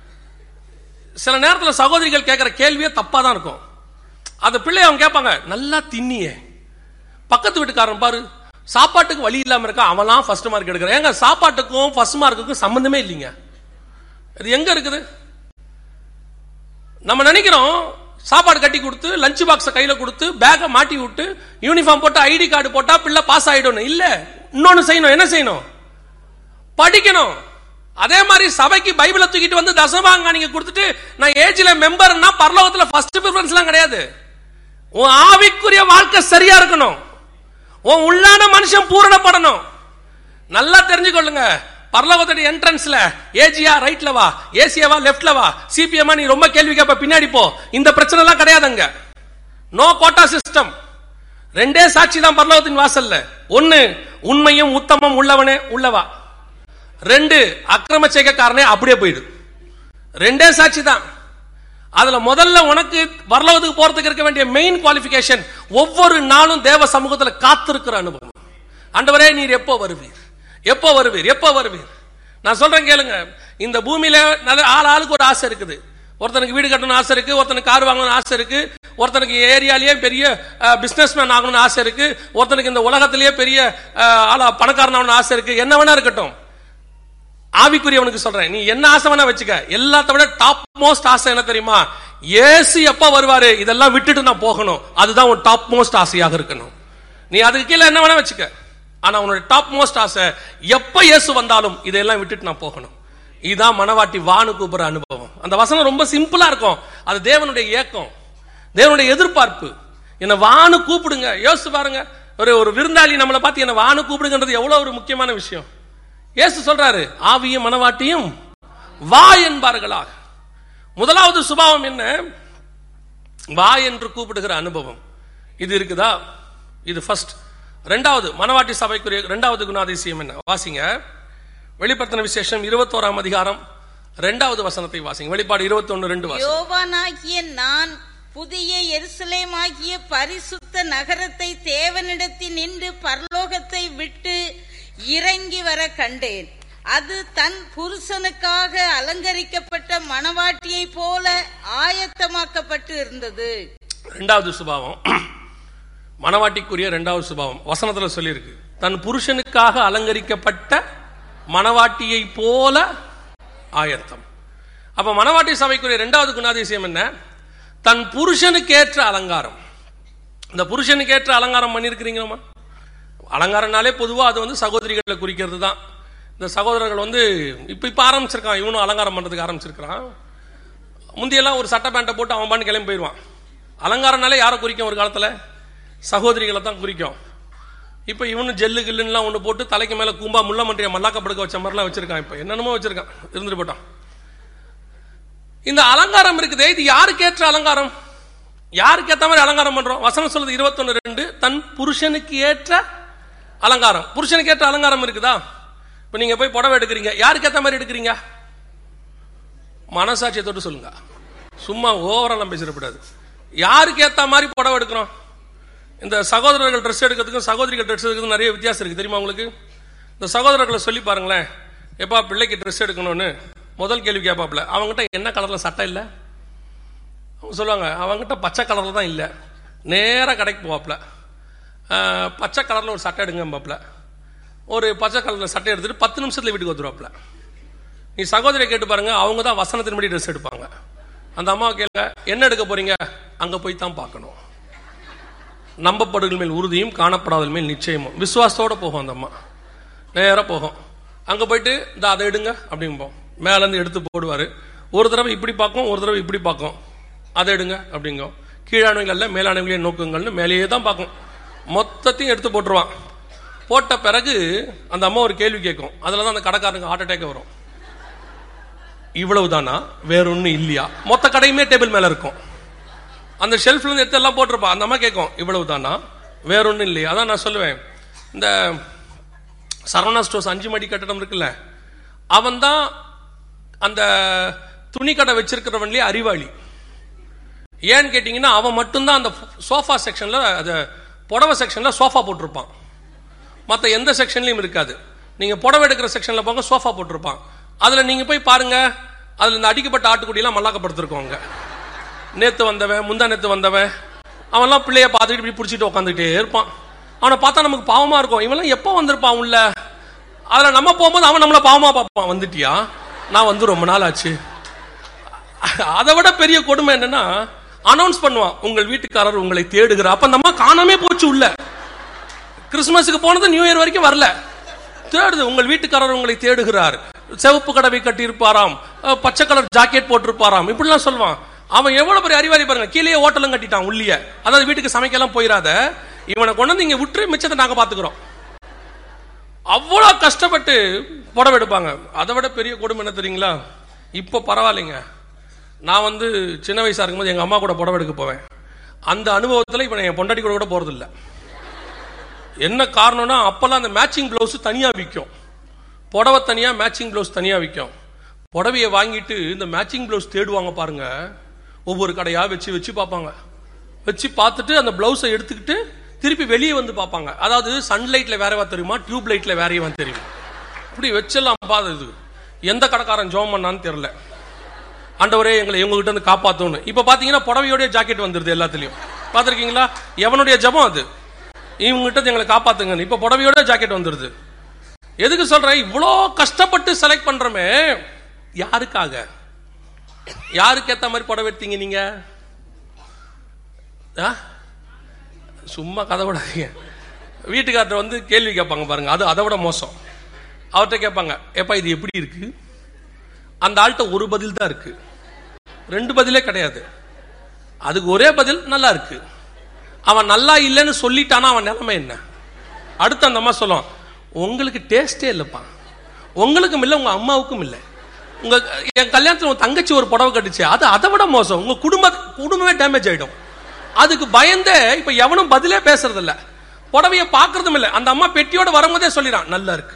சில நேரத்துல சகோதரிகள் கேட்கிற கேள்வியே தப்பா தான் இருக்கும் அந்த பிள்ளை அவங்க கேட்பாங்க நல்லா தின்னியே பக்கத்து வீட்டுக்காரன் பாரு சாப்பாட்டுக்கு வழி இல்லாம இருக்கா அவன்லாம் ஃபர்ஸ்ட் மார்க் எடுக்கிறான் ஏங்க சாப்பாட்டுக்கும் ஃபர்ஸ்ட் மார்க்குக்கும் சம்பந்தமே இல்லைங்க அது எங்க இருக்குது நம்ம நினைக்கிறோம் சாப்பாடு கட்டி கொடுத்து லஞ்ச் பாக்ஸை கையில கொடுத்து பேக்கை மாட்டி விட்டு யூனிஃபார்ம் போட்டு ஐடி கார்டு போட்டா பிள்ளை பாஸ் ஆயிடும் இல்ல இன்னொன்னு செய்யணும் என்ன செய்யணும் படிக்கணும் அதே மாதிரி சபைக்கு பைபிளை தூக்கிட்டு வந்து தசமாங்க நீங்க கொடுத்துட்டு நான் ஏஜ்ல மெம்பர்னா பரலோகத்துல ஃபர்ஸ்ட் ப்ரிஃபரன்ஸ்லாம் கிடையாது உன் ஆவிக்குரிய வாழ்க்கை சரியா இருக்கணும் உன் உள்ளான மனுஷன் பூரணப்படணும் நல்லா தெரிஞ்சுக்கொள்ளுங்க பரலோகத்துடைய என்ட்ரன்ஸ்ல ஏஜியா ரைட்ல வா ஏசியாவா லெஃப்ட்ல வா சிபிஎம்மா நீ ரொம்ப கேள்வி கேட்ப பின்னாடி போ இந்த பிரச்சனை எல்லாம் கிடையாதுங்க நோ கோட்டா சிஸ்டம் ரெண்டே சாட்சி தான் பரலோகத்தின் வாசல்ல ஒன்னு உண்மையும் உத்தமம் உள்ளவனே உள்ளவா ரெண்டு அக்கிரம செய்கைக்காரனே அப்படியே போயிடு ரெண்டே சாட்சி தான் அதுல முதல்ல உனக்கு பரலோகத்துக்கு போறதுக்கு இருக்க வேண்டிய மெயின் குவாலிபிகேஷன் ஒவ்வொரு நாளும் தேவ சமூகத்துல காத்திருக்கிற அனுபவம் ஆண்டவரே நீர் எப்போ வருவீர் எப்போ வருவீர் எப்போ வருவீர் நான் சொல்றேன் கேளுங்க இந்த பூமியில நல்ல ஆள் ஆளுக்கு ஒரு ஆசை இருக்குது ஒருத்தனுக்கு வீடு கட்டணும்னு ஆசை இருக்கு ஒருத்தனுக்கு கார் வாங்கணும்னு ஆசை இருக்கு ஒருத்தனுக்கு ஏரியாலேயே பெரிய பிசினஸ் மேன் ஆகணும்னு ஆசை இருக்கு ஒருத்தனுக்கு இந்த உலகத்திலேயே பெரிய அஹ், ஆளா பணக்காரன் ஆகணும்னு ஆசை இருக்கு என்ன வேணா இருக்கட்டும் ஆவிக்குரியவனுக்கு சொல்றேன் நீ என்ன ஆசை வேணா வச்சுக்க எல்லாத்த விட டாப் மோஸ்ட் ஆசை என்ன தெரியுமா ஏசு எப்ப வருவாரு இதெல்லாம் விட்டுட்டு நான் போகணும் அதுதான் உன் டாப் மோஸ்ட் ஆசையாக இருக்கணும் நீ அதுக்கு கீழே என்ன வேணா வச்சுக்க ஆனா உன்னோட டாப் மோஸ்ட் ஆசை எப்ப இயேசு வந்தாலும் இதெல்லாம் விட்டுட்டு நான் போகணும் இதுதான் மனவாட்டி வானு கூப்பிடுற அனுபவம் அந்த வசனம் ரொம்ப சிம்பிளா இருக்கும் அது தேவனுடைய ஏக்கம் தேவனுடைய எதிர்பார்ப்பு என்ன வானு கூப்பிடுங்க யோசிச்சு பாருங்க ஒரு ஒரு விருந்தாளி நம்மளை பார்த்து என்ன வானு கூப்பிடுங்கன்றது எவ்வளவு ஒரு முக்கியமான விஷயம் இயேசு சொல்றாரு ஆவியும் மனவாட்டியும் வா என்பார்களாக முதலாவது சுபாவம் என்ன வா என்று கூப்பிடுகிற அனுபவம் இது இருக்குதா இது ஃபர்ஸ்ட் ரெண்டாவது மனவாட்டி சபைக்குரிய ரெண்டாவது குணாதிசயம் என்ன வாசிங்க வெளிப்படுத்தின விசேஷம் இருபத்தோராம் அதிகாரம் ரெண்டாவது வசனத்தை வாசிங்க வெளிப்பாடு இருபத்தொன்னு ரெண்டு வாசிங்க யோவானாகிய நான் புதிய எருசலேமாகிய பரிசுத்த நகரத்தை தேவனிடத்தில் நின்று பரலோகத்தை விட்டு இறங்கி வர கண்டேன் அது தன் புருஷனுக்காக அலங்கரிக்கப்பட்ட மணவாட்டியை போல ஆயத்தமாக்கப்பட்டு இருந்தது ரெண்டாவது சுபாவம் மணவாட்டிக்குரிய ரெண்டாவது சுபாவம் வசனத்துல சொல்லியிருக்கு தன் புருஷனுக்காக அலங்கரிக்கப்பட்ட மணவாட்டியை போல ஆயத்தம் அப்ப மணவாட்டி சபைக்குரிய ரெண்டாவது குணாதிசயம் என்ன தன் புருஷனுக்கு ஏற்ற அலங்காரம் இந்த புருஷனுக்கு ஏற்ற அலங்காரம் பண்ணியிருக்கிறீங்களா அலங்காரம்னாலே பொதுவா அது வந்து சகோதரிகளை குறிக்கிறது தான் இந்த சகோதரர்கள் வந்து இப்ப இப்ப ஆரம்பிச்சிருக்கான் இவனும் அலங்காரம் பண்றதுக்கு ஆரம்பிச்சிருக்கான் முந்தியெல்லாம் ஒரு சட்டை பேண்ட்டை போட்டு அவன் பாட்டு கிளம்பி போயிடுவான் அலங்காரம்னாலே யாரை குறிக்கும் ஒரு காலத்துல சகோதரிகளை தான் குறிக்கும் இப்போ இவனு ஜெல்லு கில்லுலாம் ஒன்று போட்டு தலைக்கு மேலே கூம்பா முள்ள மன்றிய மல்லாக்க படுக்க வச்ச மாதிரிலாம் வச்சிருக்கான் இப்போ என்னென்னமோ வச்சிருக்கான் இருந்துட்டு போட்டான் இந்த அலங்காரம் இருக்குதே இது யாருக்கு ஏற்ற அலங்காரம் யாருக்கு ஏற்ற மாதிரி அலங்காரம் பண்றோம் வசனம் சொல்லுது இருபத்தொன்னு ரெண்டு தன் புருஷனுக்கு ஏற்ற அலங்காரம் புருஷனுக்கு ஏற்ற அலங்காரம் இருக்குதா இப்போ நீங்க போய் புடவை எடுக்கிறீங்க யாருக்கு ஏற்ற மாதிரி எடுக்கிறீங்க மனசாட்சியை தொட்டு சொல்லுங்க சும்மா ஓவரெல்லாம் பேசிடக்கூடாது யாருக்கு ஏத்த மாதிரி புடவை எடுக்கிறோம் இந்த சகோதரர்கள் ட்ரெஸ் எடுக்கிறதுக்கும் சகோதரிகள் ட்ரெஸ் எடுக்கிறதுக்கும் நிறைய வித்தியாசம் இருக்கு தெரியுமா உங்களுக்கு இந்த சகோதரர்களை சொல்லி பாருங்களேன் எப்பா பிள்ளைக்கு ட்ரெஸ் எடுக்கணும்னு முதல் கேள்வி கேட்பாப்ல அவங்ககிட்ட என்ன கலர்ல சட்டை இல்லை அவங்க சொல்லுவாங்க அவங்ககிட்ட பச்சை கலர்ல தான் இல்லை நேரா கடைக்கு போவாப்ல ஆஹ், பச்சை கலர்ல ஒரு சட்டை எடுங்கம்பாப்ல ஒரு பச்சை கலர்ல சட்டை எடுத்துட்டு பத்து நிமிஷத்துல வீட்டுக்கு வந்துருவாப்ல நீ சகோதரியை கேட்டு பாருங்க அவங்க தான் வசனத்தின்படி ட்ரெஸ் எடுப்பாங்க அந்த அம்மா கேளுங்க என்ன எடுக்க போறீங்க அங்க போய் தான் பார்க்கணும் நம்பப்படுகள் மேல் உறுதியும் காணப்படாதல் மேல் நிச்சயமும் விசுவாசத்தோட போகும் அந்த அம்மா நேரா போகும் அங்க போயிட்டு இந்த அதை எடுங்க அப்படிம்போம் மேல இருந்து எடுத்து போடுவாரு ஒரு தடவை இப்படி பார்க்கும் ஒரு தடவை இப்படி பார்க்கும் அதை எடுங்க அப்படிங்கும் கீழானவங்கள மேலானவங்களே நோக்குங்கள்னு மேலேயே தான் பார்க்கும் மொத்தத்தையும் எடுத்து போட்டுருவான் போட்ட பிறகு அந்த அம்மா ஒரு கேள்வி கேட்கும் அதுல தான் அந்த கடைக்காரனுக்கு ஹார்ட் அட்டாக் வரும் இவ்வளவுதானா வேற ஒன்றும் இல்லையா மொத்த கடையுமே டேபிள் மேல இருக்கும் அந்த ஷெல்ஃப்ல இருந்து எடுத்து எல்லாம் போட்டிருப்பா அந்த அம்மா கேட்கும் இவ்வளவுதானா வேற ஒன்றும் இல்லையா அதான் நான் சொல்லுவேன் இந்த சரவணா ஸ்டோர்ஸ் அஞ்சு மடி கட்டடம் இருக்குல்ல அவன் தான் அந்த துணி கடை வச்சிருக்கிறவன்லயே அறிவாளி ஏன்னு கேட்டீங்கன்னா அவன் மட்டும்தான் அந்த சோஃபா செக்ஷன்ல அந்த புடவை செக்ஷன்ல சோஃபா போட்டிருப்பான் மற்ற எந்த செக்ஷன்லயும் இருக்காது நீங்க புடவை எடுக்கிற செக்ஷன்ல போங்க சோஃபா போட்டிருப்பான் அதுல நீங்க போய் பாருங்க அதுல இந்த அடிக்கப்பட்ட ஆட்டுக்குடியெல்லாம் மல்லாக்கப்படுத்திருக்கோங்க நேத்து வந்தவன் முந்தா நேத்து வந்தவன் அவன்லாம் பிள்ளைய பார்த்துட்டு இப்படி பிடிச்சிட்டு உட்காந்துக்கிட்டே இருப்பான் அவனை பார்த்தா நமக்கு பாவமா இருக்கும் இவன்லாம் எப்போ வந்திருப்பான் உள்ள அதுல நம்ம போகும்போது அவன் நம்மள பாவமா பார்ப்பான் வந்துட்டியா நான் வந்து ரொம்ப நாள் ஆச்சு அதை விட பெரிய கொடுமை என்னன்னா அனௌன்ஸ் பண்ணுவான் உங்கள் வீட்டுக்காரர் உங்களை தேடுகிறார் அப்ப அந்த அம்மா காணாமே போச்சு உள்ள கிறிஸ்துமஸுக்கு போனது நியூ இயர் வரைக்கும் வரல தேடுது உங்கள் வீட்டுக்காரர் உங்களை தேடுகிறார் சிவப்பு கடவை கட்டியிருப்பாராம் அஹ், பச்சை கலர் ஜாக்கெட் போட்டிருப்பாராம் இப்படிலாம் சொல்லுவான் அவன் எவ்வளவு பெரிய அறிவாளி பாருங்க கீழே ஹோட்டலும் கட்டிட்டான் உள்ளிய அதாவது வீட்டுக்கு சமைக்கலாம் போயிடாத இவனை கொண்டு வந்து இங்க விட்டு மிச்சத்தை நாங்க பாத்துக்கிறோம் அவ்வளவு கஷ்டப்பட்டு புடவை எடுப்பாங்க அதை விட பெரிய கொடுமை என்ன தெரியுங்களா இப்போ பரவாயில்லைங்க நான் வந்து சின்ன வயசா இருக்கும்போது எங்க அம்மா கூட புடவை எடுக்க போவேன் அந்த அனுபவத்துல இப்ப நான் என் பொண்டாட்டி கூட கூட போறது இல்ல என்ன காரணம்னா அப்பெல்லாம் அந்த மேட்சிங் பிளவுஸ் தனியா விற்கும் புடவை தனியா மேட்சிங் பிளவுஸ் தனியா விற்கும் புடவையை வாங்கிட்டு இந்த மேட்சிங் பிளவுஸ் தேடுவாங்க பாருங்க ஒவ்வொரு கடையா வச்சு வச்சு பார்ப்பாங்க வச்சு பார்த்துட்டு அந்த பிளவுஸை எடுத்துக்கிட்டு திருப்பி வெளியே வந்து பார்ப்பாங்க அதாவது சன்லைட்ல வேறவா தெரியுமா டியூப் லைட்ல வேறையவா தெரியும் இப்படி வச்செல்லாம் பார்த்தது எந்த கடைக்காரன் ஜோம் பண்ணான்னு தெரியல ஆண்டவரே எங்களை இவங்ககிட்ட இருந்து காப்பாத்தணும் இப்ப பாத்தீங்கன்னா புடவையோடைய ஜாக்கெட் வந்துருது எல்லாத்துலயும் பாத்திருக்கீங்களா எவனுடைய ஜபம் அது இவங்ககிட்ட இருந்து எங்களை காப்பாத்துங்க இப்ப புடவையோட ஜாக்கெட் வந்துருது எதுக்கு சொல்றேன் இவ்வளோ கஷ்டப்பட்டு செலக்ட் பண்றோமே யாருக்காக யாருக்கு ஏத்த மாதிரி புடவை எடுத்தீங்க நீங்க ஆ? சும்மா கதை விடாதீங்க வீட்டுக்கார்ட்ட வந்து கேள்வி கேட்பாங்க பாருங்க அது அதை விட மோசம் அவர்கிட்ட கேட்பாங்க ஏப்பா இது எப்படி இருக்கு அந்த ஆள்கிட்ட ஒரு பதில் தான் இருக்கு ரெண்டு பதிலே கிடையாது அதுக்கு ஒரே பதில் நல்லா இருக்கு அவன் நல்லா இல்லைன்னு சொல்லிட்டானா அவன் நிலைமை என்ன அடுத்து அந்த அம்மா சொல்லும் உங்களுக்கு டேஸ்டே இல்லப்பா உங்களுக்கும் இல்லை உங்க அம்மாவுக்கும் இல்லை உங்க என் கல்யாணத்துல உங்க தங்கச்சி ஒரு புடவை கட்டுச்சு அது அதை விட மோசம் உங்க குடும்ப குடும்பமே டேமேஜ் ஆயிடும் அதுக்கு பயந்தே இப்ப எவனும் பதிலே பேசுறது இல்ல புடவைய பாக்குறதும் இல்ல அந்த அம்மா பெட்டியோட வரும்போதே சொல்லிடான் நல்லா இருக்கு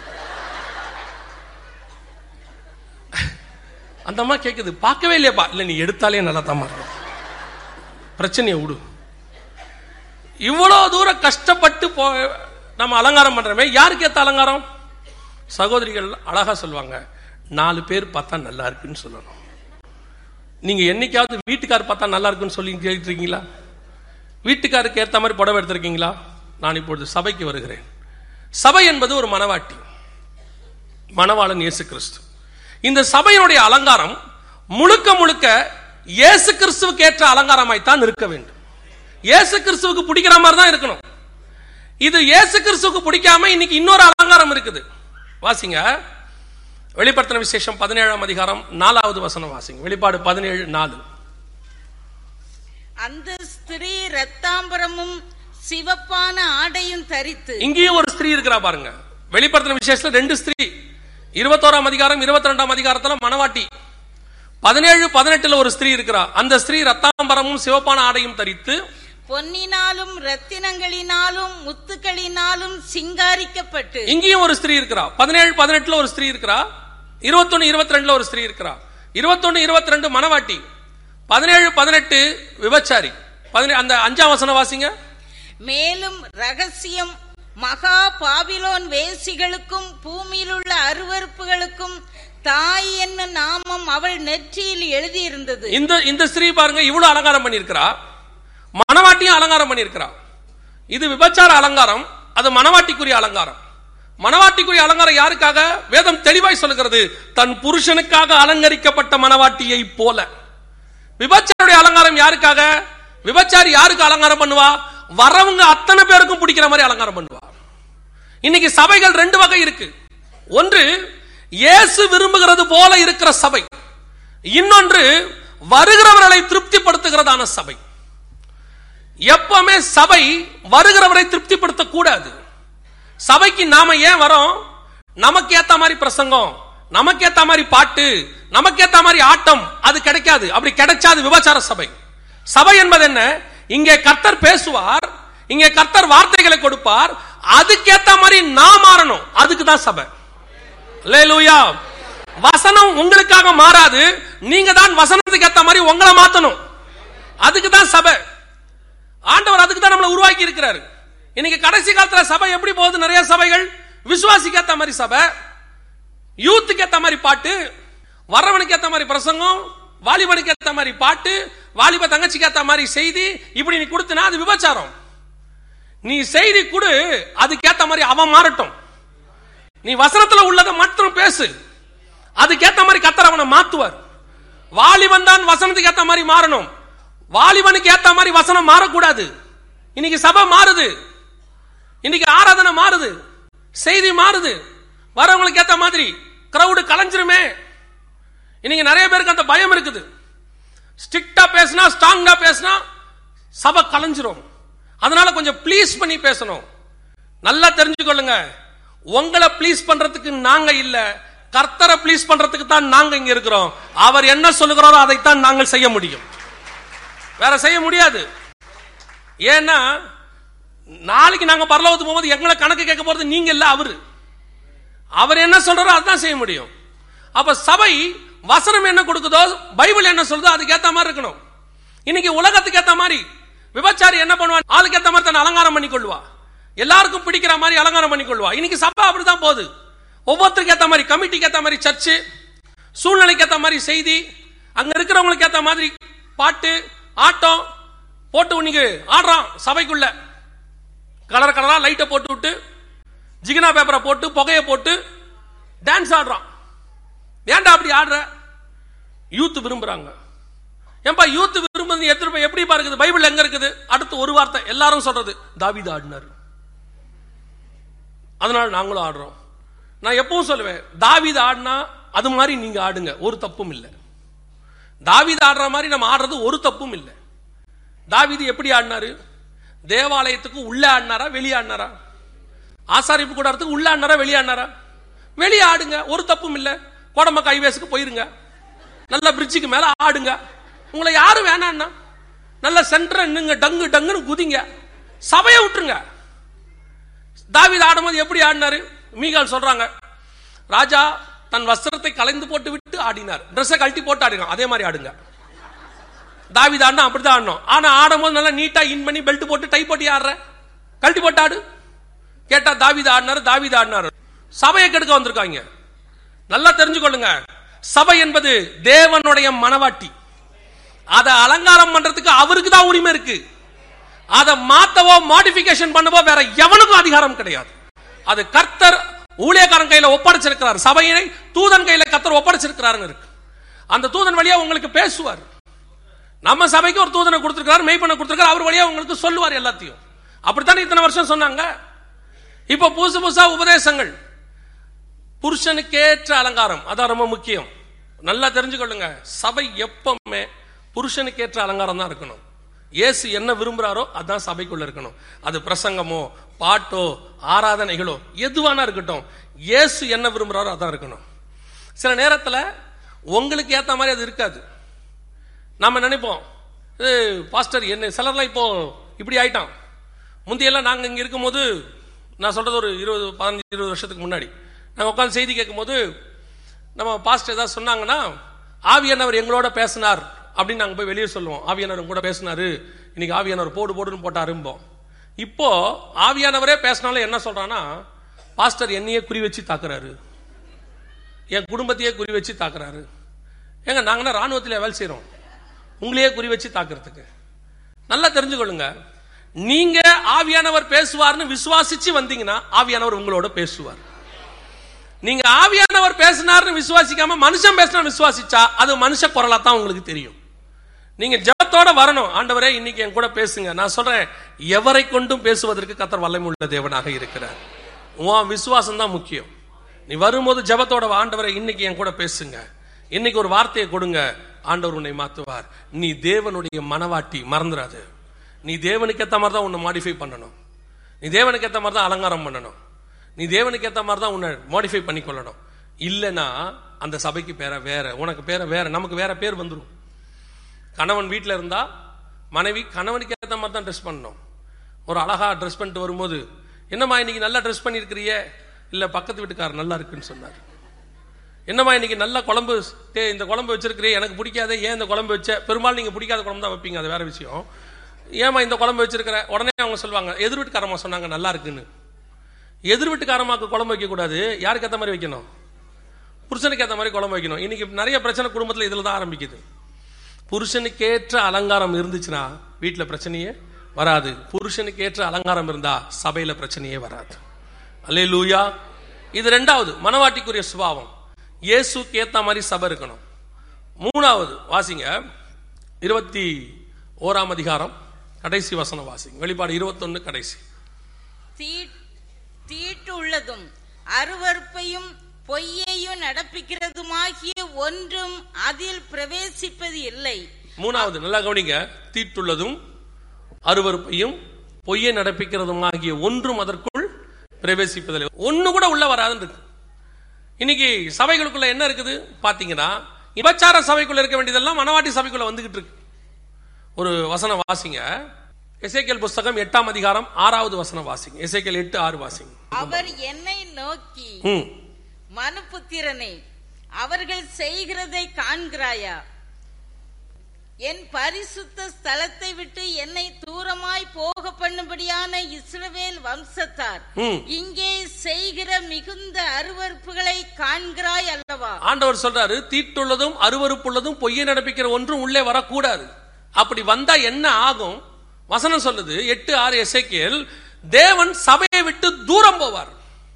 அந்த அம்மா கேக்குது பார்க்கவே இல்லையாப்பா இல்ல நீ எடுத்தாலே நல்லா தான் இருக்கும் பிரச்சனையை விடு இவ்வளவு தூரம் கஷ்டப்பட்டு போ நம்ம அலங்காரம் பண்றோமே யாருக்கு ஏத்த அலங்காரம் சகோதரிகள் அழகா சொல்லுவாங்க நாலு பேர் பார்த்தா நல்லா இருக்குன்னு சொல்லணும் நீங்க என்னைக்காவது வீட்டுக்கார் பார்த்தா நல்லா இருக்குன்னு சொல்லி கேட்டிருக்கீங்களா வீட்டுக்காருக்கு ஏத்த மாதிரி புடவை எடுத்திருக்கீங்களா நான் இப்பொழுது சபைக்கு வருகிறேன் சபை என்பது ஒரு மனவாட்டி மணவாளன் இயேசு கிறிஸ்து இந்த சபையினுடைய அலங்காரம் முழுக்க முழுக்க இயேசு கிறிஸ்துவுக்கு ஏற்ற அலங்காரமாய்த்தான் இருக்க வேண்டும் இயேசு கிறிஸ்துவுக்கு பிடிக்கிற மாதிரி தான் இருக்கணும் இது இயேசு கிறிஸ்துவுக்கு பிடிக்காம இன்னைக்கு இன்னொரு அலங்காரம் இருக்குது வாசிங்க வெளிப்படுத்தின விசேஷம் பதினேழாம் அதிகாரம் நாலாவது வசனம் வாசிங்க வெளிப்பாடு பதினேழு நாலு அந்த ஸ்திரீ ரத்தாம்பரமும் சிவப்பான ஆடையும் தரித்து இங்கேயும் ஒரு ஸ்திரீ இருக்கிறா பாருங்க வெளிப்படுத்தின விசேஷத்துல ரெண்டு ஸ்திரீ இருபத்தோராம் அதிகாரம் இருபத்தி ரெண்டாம் அதிகாரத்துல மணவாட்டி பதினேழு பதினெட்டுல ஒரு ஸ்திரீ இருக்கிறா அந்த ஸ்திரீ ரத்தாம்பரமும் சிவப்பான ஆடையும் தரித்து பொன்னினாலும் ரத்தினங்களினாலும் முத்துக்களினாலும் சிங்காரிக்கப்பட்டு இங்கேயும் ஒரு ஸ்திரீ இருக்கிறா பதினேழு பதினெட்டுல ஒரு ஸ்திரீ இருக்கிறா இருபத்தொன்னு இருபத்தி ரெண்டுல ஒரு ஸ்திரீ இருக்கிறா இருபத்தொன்னு இருபத்தி ரெண்டு மணவாட்டி பதினேழு பதினெட்டு விபச்சாரி பதினே அந்த அஞ்சாம் வசனம் வாசிங்க மேலும் ரகசியம் மகா பாபிலோன் வேசிகளுக்கும் பூமியில் உள்ள அருவருப்புகளுக்கும் தாய் என்னும் நாமம் அவள் நெற்றியில் எழுதியிருந்தது இந்த இந்த ஸ்திரீ பாருங்க இவ்வளவு அலங்காரம் பண்ணியிருக்கிறா மணவாட்டியும் அலங்காரம் பண்ணியிருக்கிறா இது விபச்சார அலங்காரம் அது மணவாட்டிக்குரிய அலங்காரம் மணவாட்டிக்குரிய அலங்காரம் யாருக்காக வேதம் தெளிவாய் சொல்லுகிறது தன் புருஷனுக்காக அலங்கரிக்கப்பட்ட மணவாட்டியை போல விபச்சாருடைய அலங்காரம் யாருக்காக விபச்சாரி யாருக்கு அலங்காரம் பண்ணுவா வரவங்க அத்தனை பேருக்கும் பிடிக்கிற மாதிரி அலங்காரம் பண்ணுவா இன்னைக்கு சபைகள் ரெண்டு வகை இருக்கு ஒன்று இயேசு விரும்புகிறது போல இருக்கிற சபை இன்னொன்று வருகிறவர்களை திருப்திப்படுத்துகிறதான சபை எப்பவுமே சபை வருகிறவரை திருப்திப்படுத்த கூடாது சபைக்கு நாம ஏன் வரோம் நமக்கு ஏத்த மாதிரி பிரசங்கம் நமக்கு ஏத்த மாதிரி பாட்டு நமக்கு ஏத்த மாதிரி ஆட்டம் அது கிடைக்காது அப்படி கிடைச்சாது விபச்சார சபை சபை என்பது என்ன இங்கே கர்த்தர் பேசுவார் இங்கே கர்த்தர் வார்த்தைகளை கொடுப்பார் அதுக்கேத்த மாதிரி நான் மாறணும் அதுக்கு தான் சபை அல்லேலூயா வசனம் உங்களுக்காக மாறாது நீங்க தான் வசனத்துக்கு ஏத்த மாதிரி உங்களை மாத்தணும் அதுக்கு தான் சபை ஆண்டவர் அதுக்கு தான் நம்மளை உருவாக்கி இருக்கிறாரு இன்னைக்கு கடைசி காலத்துல சபை எப்படி போகுது நிறைய சபைகள் விசுவாசிக்கு ஏத்த மாதிரி சபை யூத்துக்கு ஏத்த மாதிரி பாட்டு வர்றவனுக்கு ஏத்த மாதிரி பிரசங்கம் வாலிபனுக்கு ஏத்த மாதிரி பாட்டு வாலிப தங்கச்சிக்கு ஏத்த மாதிரி செய்தி இப்படி நீ கொடுத்தனா அது விபச்சாரம் நீ செய்தி கொடு அதுக்கேத்த மாதிரி அவன் மாறட்டும் நீ வசனத்துல உள்ளதை மட்டும் பேசு அதுக்கேத்த மாதிரி கத்தர் அவனை மாத்துவார் வாலிபன் தான் வசனத்துக்கு ஏத்த மாதிரி மாறணும் வாலிபனுக்கு ஏத்த மாதிரி வசனம் மாறக்கூடாது இன்னைக்கு சபை மாறுது இன்னைக்கு ஆராதனை மாறுது செய்தி மாறுது வரவங்களுக்கு ஏத்த மாதிரி கிரவுடு கலைஞ்சிருமே இன்னைக்கு நிறைய பேருக்கு அந்த பயம் இருக்குது ஸ்ட்ரிக்டா பேசினா ஸ்ட்ராங்கா பேசினா சபை கலைஞ்சிரும் அதனால கொஞ்சம் ப்ளீஸ் பண்ணி பேசணும் நல்லா தெரிஞ்சுக்கொள்ளுங்க உங்களை ப்ளீஸ் பண்றதுக்கு நாங்க இல்ல கர்த்தரை ப்ளீஸ் பண்றதுக்கு தான் நாங்க இங்க இருக்கிறோம் அவர் என்ன சொல்லுகிறாரோ அதைத்தான் நாங்கள் செய்ய முடியும் வேற செய்ய முடியாது ஏன்னா நாளைக்கு நாங்க பரலோகத்துக்கு போகும்போது எங்களை கணக்கு கேட்க போறது நீங்க இல்ல அவரு அவர் என்ன சொல்றாரோ அதுதான் செய்ய முடியும் அப்ப சபை வசனம் என்ன கொடுக்குதோ பைபிள் என்ன சொல்றதோ அதுக்கு ஏத்த மாதிரி இருக்கணும் இன்னைக்கு உலகத்துக்கு ஏத்த மாதிரி விபச்சாரி என்ன பண்ணுவான் ஆளுக்கு ஏத்த மாதிரி தன்னை அலங்காரம் பண்ணி கொள்வா எல்லாருக்கும் பிடிக்கிற மாதிரி அலங்காரம் பண்ணி கொள்வா இன்னைக்கு சபை அப்படிதான் போகுது ஒவ்வொருத்தருக்கு ஏத்த மாதிரி கமிட்டிக்கு ஏத்த மாதிரி சர்ச்சு சூழ்நிலைக்கு ஏத்த மாதிரி செய்தி அங்க இருக்கிறவங்களுக்கு ஏத்த மாதிரி பாட்டு ஆட்டம் போட்டு இன்னைக்கு ஆடுறான் சபைக்குள்ள கலர் கலரா லைட்டை போட்டு விட்டு ஜிகினா பேப்பரை போட்டு புகையை போட்டு டான்ஸ் ஆடுறான் ஏன்டா அப்படி ஆடுற யூத் விரும்புறாங்க ஏன்பா யூத் விரும்புறது எத்தனை எப்படி இருக்குது பைபிள் எங்க இருக்குது அடுத்து ஒரு வார்த்தை எல்லாரும் சொல்றது தாவீது ஆடினார் அதனால நாங்களும் ஆடுறோம் நான் எப்பவும் சொல்லுவேன் தாவீது ஆடினா அது மாதிரி நீங்க ஆடுங்க ஒரு தப்பும் இல்லை தாவீது ஆடுற மாதிரி நம்ம ஆடுறது ஒரு தப்பும் இல்லை தாவீது எப்படி ஆடினாரு தேவாலயத்துக்கு உள்ள ஆடினாரா வெளியே ஆடினாரா ஆசாரிப்பு கூடாரத்துக்கு உள்ள ஆடினாரா வெளியே ஆடினாரா வெளியே ஆடுங்க ஒரு தப்பும் இல்ல கோடம்ப கைவேசுக்கு போயிருங்க நல்ல பிரிட்ஜுக்கு மேல ஆடுங்க உங்களை யாரும் வேணான்னா நல்ல சென்டர் நின்னுங்க டங்கு டங்குன்னு குதிங்க சபையை விட்டுருங்க தாவீது ஆடும்போது எப்படி ஆடினாரு மீகால் சொல்றாங்க ராஜா தன் வஸ்திரத்தை கலைந்து போட்டு விட்டு ஆடினார் ட்ரெஸ்ஸை கழட்டி போட்டு ஆடினார் அதே மாதிரி ஆடுங்க தாவீது ஆடினா அப்படிதான் ஆடணும் ஆனா ஆடும்போது நல்லா நீட்டா இன் பண்ணி பெல்ட் போட்டு டை போட்டு ஆடுற கழட்டி போட்டு ஆடு கேட்டா தாவீது ஆடினாரு தாவீது ஆடினாரு சபையை கெடுக்க வந்திருக்காங்க நல்லா தெரிஞ்சுக்கொள்ளுங்க சபை என்பது தேவனுடைய மனவாட்டி அதை அலங்காரம் பண்றதுக்கு அவருக்கு தான் உரிமை இருக்கு அதை மாத்தவோ மாடிபிகேஷன் பண்ணவோ வேற எவனுக்கும் அதிகாரம் கிடையாது அது கர்த்தர் ஊழியக்காரன் கையில ஒப்படைச்சிருக்கிறார் சபையை தூதன் கையில கர்த்தர் ஒப்படைச்சிருக்கிறாருன்னு இருக்கு அந்த தூதன் வழியா உங்களுக்கு பேசுவார் நம்ம சபைக்கு ஒரு தூதனை கொடுத்திருக்காரு மெய்ப்பண்ண கொடுத்திருக்காரு அவர் வழியா உங்களுக்கு சொல்லுவார் எல்லாத்தையும் அப்படித்தானே இத்தனை வருஷம் சொன்னாங்க இப்ப புதுசு புதுசா உபதேசங்கள் புருஷனுக்கேற்ற அலங்காரம் அதான் ரொம்ப முக்கியம் நல்லா தெரிஞ்சுக்கொள்ளுங்க சபை எப்பவுமே புருஷனுக்கேற்ற அலங்காரம் தான் இருக்கணும் இயேசு என்ன விரும்புறாரோ அதான் சபைக்குள்ள இருக்கணும் அது பிரசங்கமோ பாட்டோ ஆராதனைகளோ எதுவானா இருக்கட்டும் இயேசு என்ன விரும்புறாரோ அதான் இருக்கணும் சில நேரத்துல உங்களுக்கு ஏத்த மாதிரி அது இருக்காது நாம நினைப்போம் இது பாஸ்டர் என்ன சிலர்லாம் இப்போ இப்படி ஆயிட்டான் முந்தையெல்லாம் நாங்க இங்க இருக்கும்போது நான் சொல்றது ஒரு இருபது பதினஞ்சு இருபது வருஷத்துக்கு முன்னாடி நாங்க உட்காந்து செய்தி கேட்கும்போது நம்ம பாஸ்டர் ஏதாவது சொன்னாங்கன்னா ஆவியானவர் எங்களோட பேசினார் அப்படின்னு நாங்க போய் வெளியே சொல்லுவோம் ஆவியானவர் கூட பேசினாரு இன்னைக்கு ஆவியானவர் போடு போடுன்னு போட்டாரும்போம் இப்போ ஆவியானவரே பேசினாலும் என்ன சொல்றான்னா பாஸ்டர் என்னையே குறி வச்சு தாக்குறாரு என் குடும்பத்தையே குறி வச்சு தாக்குறாரு ஏங்க நாங்கன்னா ராணுவத்தில் வேலை செய்றோம் உங்களையே குறி வச்சு தாக்குறதுக்கு நல்லா தெரிஞ்சுக்கொள்ளுங்க நீங்க ஆவியானவர் பேசுவார்னு விசுவாசிச்சு வந்தீங்கன்னா ஆவியானவர் உங்களோட பேசுவார் நீங்க ஆவியானவர் பேசினார்னு விசுவாசிக்காம மனுஷன் பேசினா விசுவாசிச்சா அது மனுஷ குரலா தான் உங்களுக்கு தெரியும் நீங்க ஜெபத்தோட வரணும் ஆண்டவரே இன்னைக்கு என் கூட பேசுங்க நான் சொல்றேன் எவரை கொண்டும் பேசுவதற்கு கத்தர் வல்லமை உள்ள தேவனாக இருக்கிறார் உன் விசுவாசம் தான் முக்கியம் நீ வரும்போது ஜெபத்தோட வா, ஆண்டவரே இன்னைக்கு என் கூட பேசுங்க இன்னைக்கு ஒரு வார்த்தையை கொடுங்க ஆண்டவர் உன்னை மாத்துவார் நீ தேவனுடைய மனவாட்டி மறந்துடாது நீ தேவனுக்கு ஏத்த மாதிரி தான் உன்னை மாடிஃபை பண்ணணும் நீ தேவனுக்கு ஏத்த மாதிரி தான் அலங்காரம் பண்ணணும் நீ தேவனுக்கு ஏத்த மாதிரி தான் உன்னை மாடிஃபை பண்ணிக்கொள்ளணும் இல்லைன்னா அந்த சபைக்கு பேர வேற உனக்கு பேர வேற நமக்கு வேற பேர் வந்துடும் கணவன் வீட்டில் இருந்தா மனைவி கணவனுக்கு ஏற்ற மாதிரி தான் ட்ரெஸ் பண்ணணும் ஒரு அழகா ட்ரெஸ் பண்ணிட்டு வரும்போது என்னம்மா இன்னைக்கு நல்லா ட்ரெஸ் பண்ணியிருக்கிறியே இல்ல பக்கத்து வீட்டுக்காரர் நல்லா இருக்குன்னு சொன்னார் என்னம்மா இன்னைக்கு நல்ல குழம்பு டே இந்த குழம்பு வச்சிருக்கிறே எனக்கு பிடிக்காதே ஏன் இந்த குழம்பு வச்ச பெரும்பாலும் நீங்க பிடிக்காத குழம்பு தான் வைப்பீங்க அது வேற விஷயம் ஏமா இந்த குழம்பு வச்சிருக்கிற உடனே அவங்க சொல்லுவாங்க எதிர் வீட்டுக்காரமா சொன்னாங்க நல்லா இருக்குன்னு எதிர் வீட்டுக்காரமாக்கு குழம்பு வைக்க கூடாது யாருக்கு ஏத்த மாதிரி வைக்கணும் புருஷனுக்கு ஏத்த மாதிரி குழம்பு வைக்கணும் இன்னைக்கு நிறைய பிரச்சனை குடும்பத்துல இதுல தான் ஆரம்பிக்குது புருஷனுக்கேற்ற அலங்காரம் இருந்துச்சுன்னா வீட்டுல பிரச்சனையே வராது புருஷனுக்கேற்ற அலங்காரம் இருந்தா சபையில பிரச்சனையே வராது அல்லே லூயா இது ரெண்டாவது மனவாட்டிக்குரிய சுபாவம் இயேசுக்கு ஏத்த மாதிரி சபை இருக்கணும் மூணாவது வாசிங்க இருபத்தி ஓராம் அதிகாரம் கடைசி வசனம் வாசிங்க வெளிப்பாடு இருபத்தொன்னு கடைசி தீ- தீட்டுள்ளதும் அருவருப்பையும் பொய்யையும் நடப்பிக்கிறதுமாகிய ஒன்றும் அதில் பிரவேசிப்பது இல்லை மூணாவது நல்லா கவனிங்க தீட்டுள்ளதும் அருவருப்பையும் பொய்யை நடப்பிக்கிறதும் ஆகிய ஒன்றும் அதற்குள் பிரவேசிப்பதில்லை ஒண்ணு கூட உள்ள வராதுன்னு இருக்கு இன்னைக்கு சபைகளுக்குள்ள என்ன இருக்குது பாத்தீங்கன்னா விபச்சார சபைக்குள்ள இருக்க வேண்டியதெல்லாம் மனவாட்டி சபைக்குள்ள வந்துகிட்டு இருக்கு ஒரு வசனம் வாசிங்க எசேக்கியல் புஸ்தகம் எட்டாம் அதிகாரம் ஆறாவது வசனம் வாசிங்க எசேக்கியல் எட்டு ஆறு வாசிங்க அவர் என்னை நோக்கி ம் மனுபுத்திரனே அவர்கள் செய்கிறதை காண்கிறாயா என் பரிசுத்த ஸ்தலத்தை விட்டு என்னை தூரமாய் போக பண்ணும்படியான இஸ்ரவேல் வம்சத்தார் ம் இங்கே செய்கிற மிகுந்த அருவருப்புகளை காண்கிறாய் அல்லவா ஆண்டவர் சொல்றாரு தீட்டுள்ளதும் அருவருப்புள்ளதும் பொய்யை நடப்பிக்கிற ஒன்றும் உள்ளே வரக்கூடாது அப்படி வந்தா என்ன ஆகும் வசனம் சொல்லுது எட்டு ஆறு எசேக்கியேல் தேவன் சபையை விட்டு தூரம் போவார்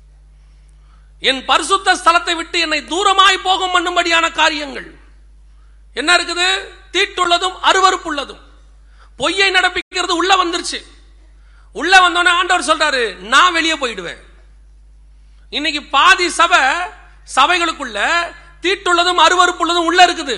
என் பரிசுத்த ஸ்தலத்தை விட்டு என்னை தூரமாய் போகும் பண்ணும்படியான காரியங்கள் என்ன இருக்குது தீட்டுள்ளதும் அருவருப்புள்ளதும் பொய்யை நடப்பிக்கிறது உள்ள வந்துருச்சு உள்ள வந்தோடனே ஆண்டவர் சொல்றாரு நான் வெளியே போயிடுவேன் இன்னைக்கு பாதி சபை சபைகளுக்குள்ள தீட்டுள்ளதும் அருவருப்புள்ளதும் உள்ள இருக்குது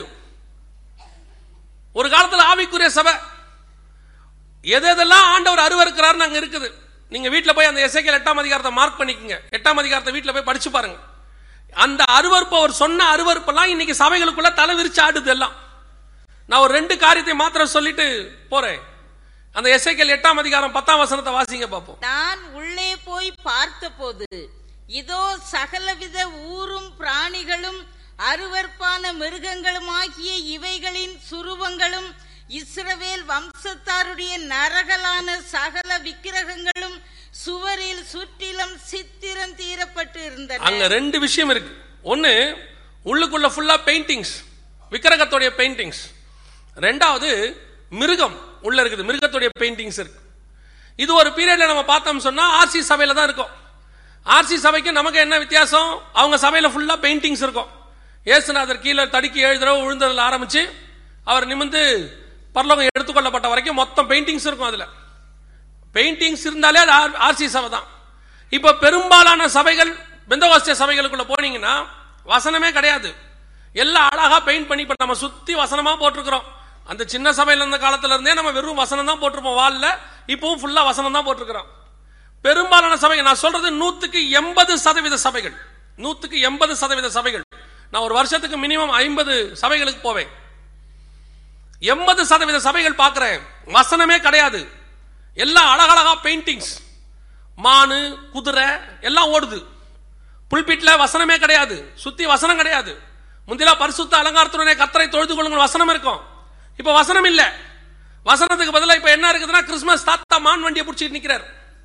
ஒரு காலத்துல ஆவிக்குரிய சபை எது எதெல்லாம் ஆண்டவர் அருவருக்கிறாருன்னு அங்க இருக்குது நீங்க வீட்ல போய் அந்த எஸ்ஐக்கல் எட்டாம் அதிகாரத்தை மார்க் பண்ணிக்கங்க எட்டாம் அதிகாரத்தை வீட்ல போய் படிச்சு பாருங்க அந்த அருவருப்பு அவர் சொன்ன அருவருப்பெல்லாம் இன்னைக்கு சபைகளுக்குள்ள தலை விரிச்சு ஆடுது எல்லாம் நான் ஒரு ரெண்டு காரியத்தை மாத்திரம் சொல்லிட்டு போறேன் அந்த எஸ்ஐக்கல் எட்டாம் அதிகாரம் பத்தாம் வசனத்தை வாசிங்க பார்ப்போம் நான் உள்ளே போய் பார்த்தபோது இதோ சகலவித ஊரும் பிராணிகளும் அருவருப்பான மிருகங்களுமாகிய இவைகளின் சுருவங்களும் இஸ்ரவேல் வம்சத்தாருடைய நரகலான சகல விக்கிரகங்களும் சுவரில் சுற்றிலும் சித்திரம் தீரப்பட்டு இருந்தன அங்க ரெண்டு விஷயம் இருக்கு ஒன்னு உள்ளுக்குள்ள ஃபுல்லா பெயிண்டிங்ஸ் விக்கிரகத்துடைய பெயிண்டிங்ஸ் ரெண்டாவது மிருகம் உள்ள இருக்குது மிருகத்துடைய பெயிண்டிங்ஸ் இருக்கு இது ஒரு பீரியட்ல நம்ம பார்த்தோம் சொன்னா ஆர்சி சபையில தான் இருக்கும் ஆர்சி சபைக்கு நமக்கு என்ன வித்தியாசம் அவங்க சபையில ஃபுல்லா பெயிண்டிங்ஸ் இருக்கும் ஏசுநாதர் கீழே தடுக்கி ஏழு தடவை விழுந்ததுல ஆரம்பிச்சு அவர் நிமிந்து பரலோகம் எடுத்துக்கொள்ளப்பட்ட வரைக்கும் மொத்தம் பெயிண்டிங்ஸ் இருக்கும் அதுல பெயிண்டிங்ஸ் இருந்தாலே அது ஆர்சி சபை தான் இப்ப பெரும்பாலான சபைகள் பெந்தகோஸ்தே சபைகளுக்குள்ள போனீங்கன்னா வசனமே கிடையாது எல்லாம் அழகா பெயிண்ட் பண்ணி இப்ப நம்ம சுத்தி வசனமா போட்டிருக்கிறோம் அந்த சின்ன சபையில இருந்த காலத்துல இருந்தே நம்ம வெறும் வசனம் தான் போட்டிருப்போம் வால்ல இப்பவும் ஃபுல்லா வசனம் தான் போட்டிருக்கிறோம் பெரும்பாலான சபைகள் நான் சொல்றது நூத்துக்கு எண்பது சதவீத சபைகள் நூத்துக்கு எண்பது சதவீத சபைகள் நான் ஒரு வருஷத்துக்கு மினிமம் ஐம்பது சபைகளுக்கு போவேன் எண்பது சதவீத சபைகள் பார்க்கிறேன் வசனமே கிடையாது எல்லாம் அழகழகா பெயிண்டிங்ஸ் மானு குதிரை எல்லாம் ஓடுது புல்பிட்ல வசனமே கிடையாது சுத்தி வசனம் கிடையாது முந்திலாம் பரிசுத்த அலங்காரத்துடனே கத்தரை தொழுது கொள்ளுங்கள் வசனம் இருக்கும் இப்ப வசனம் இல்ல வசனத்துக்கு பதிலா இப்ப என்ன இருக்குதுன்னா கிறிஸ்துமஸ் தாத்தா மான் வண்டியை பிடிச்சிட்டு நிக்கிறார்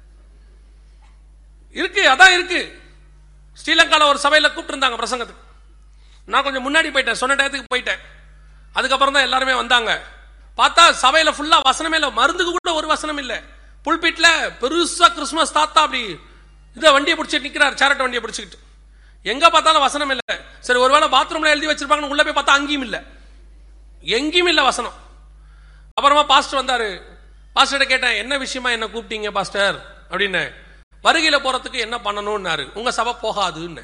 இருக்கு அதான் இருக்கு ஸ்ரீலங்கால ஒரு சபையில கூப்பிட்டு இருந்தாங்க பிரசங்கத்துக்கு நான் கொஞ்சம் முன்னாடி போயிட்டேன் சொன்ன டயத்துக்கு போயிட்டேன் அதுக்கப்புறம் தான் எல்லாருமே வந்தாங்க பார்த்தா சபையில ஃபுல்லா வசனமே இல்ல மருந்துக்கு கூட ஒரு வசனம் இல்ல புல்பிட்ல பெருசா கிறிஸ்துமஸ் தாத்தா அப்படி இதை வண்டியை பிடிச்சிட்டு நிக்கிறார் சேரட் வண்டியை பிடிச்சிக்கிட்டு எங்க பார்த்தாலும் வசனம் இல்ல சரி ஒருவேளை பாத்ரூம்ல எழுதி வச்சிருப்பாங்கன்னு உள்ள போய் பார்த்தா அங்கேயும் இல்ல எங்கேயும் இல்ல வசனம் அப்புறமா பாஸ்டர் வந்தாரு பாஸ்டர்கிட்ட கேட்டேன் என்ன விஷயமா என்ன கூப்பிட்டீங்க பாஸ்டர் அப்படின்னு வருகையில போறதுக்கு என்ன பண்ணணும்னாரு உங்க சபை போகாதுன்னு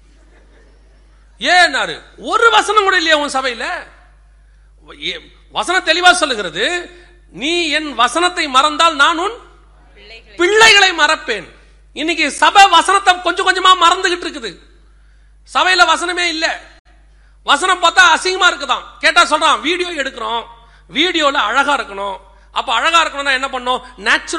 ஏன்னாரு ஒரு வசனம் கூட இல்லையா உன் சபையில ஏ- வசனம் தெளிவா சொல்லுகிறது நீ என் வசனத்தை மறந்தால் நான் உன் பிள்ளைகளை பிள்ளைகளை மறப்பேன் இன்னைக்கு சபை வசனத்தை கொஞ்சம் கொஞ்சமா மறந்துகிட்டு இருக்குது சபையில வசனமே இல்ல வசனம் பார்த்தா அசிங்கமா இருக்குதாம் கேட்டா சொல்றான் வீடியோ எடுக்கிறோம் வீடியோல அழகா இருக்கணும் அப்ப அழகா இருக்கணும்னா என்ன பண்ணும் நேச்சுரல்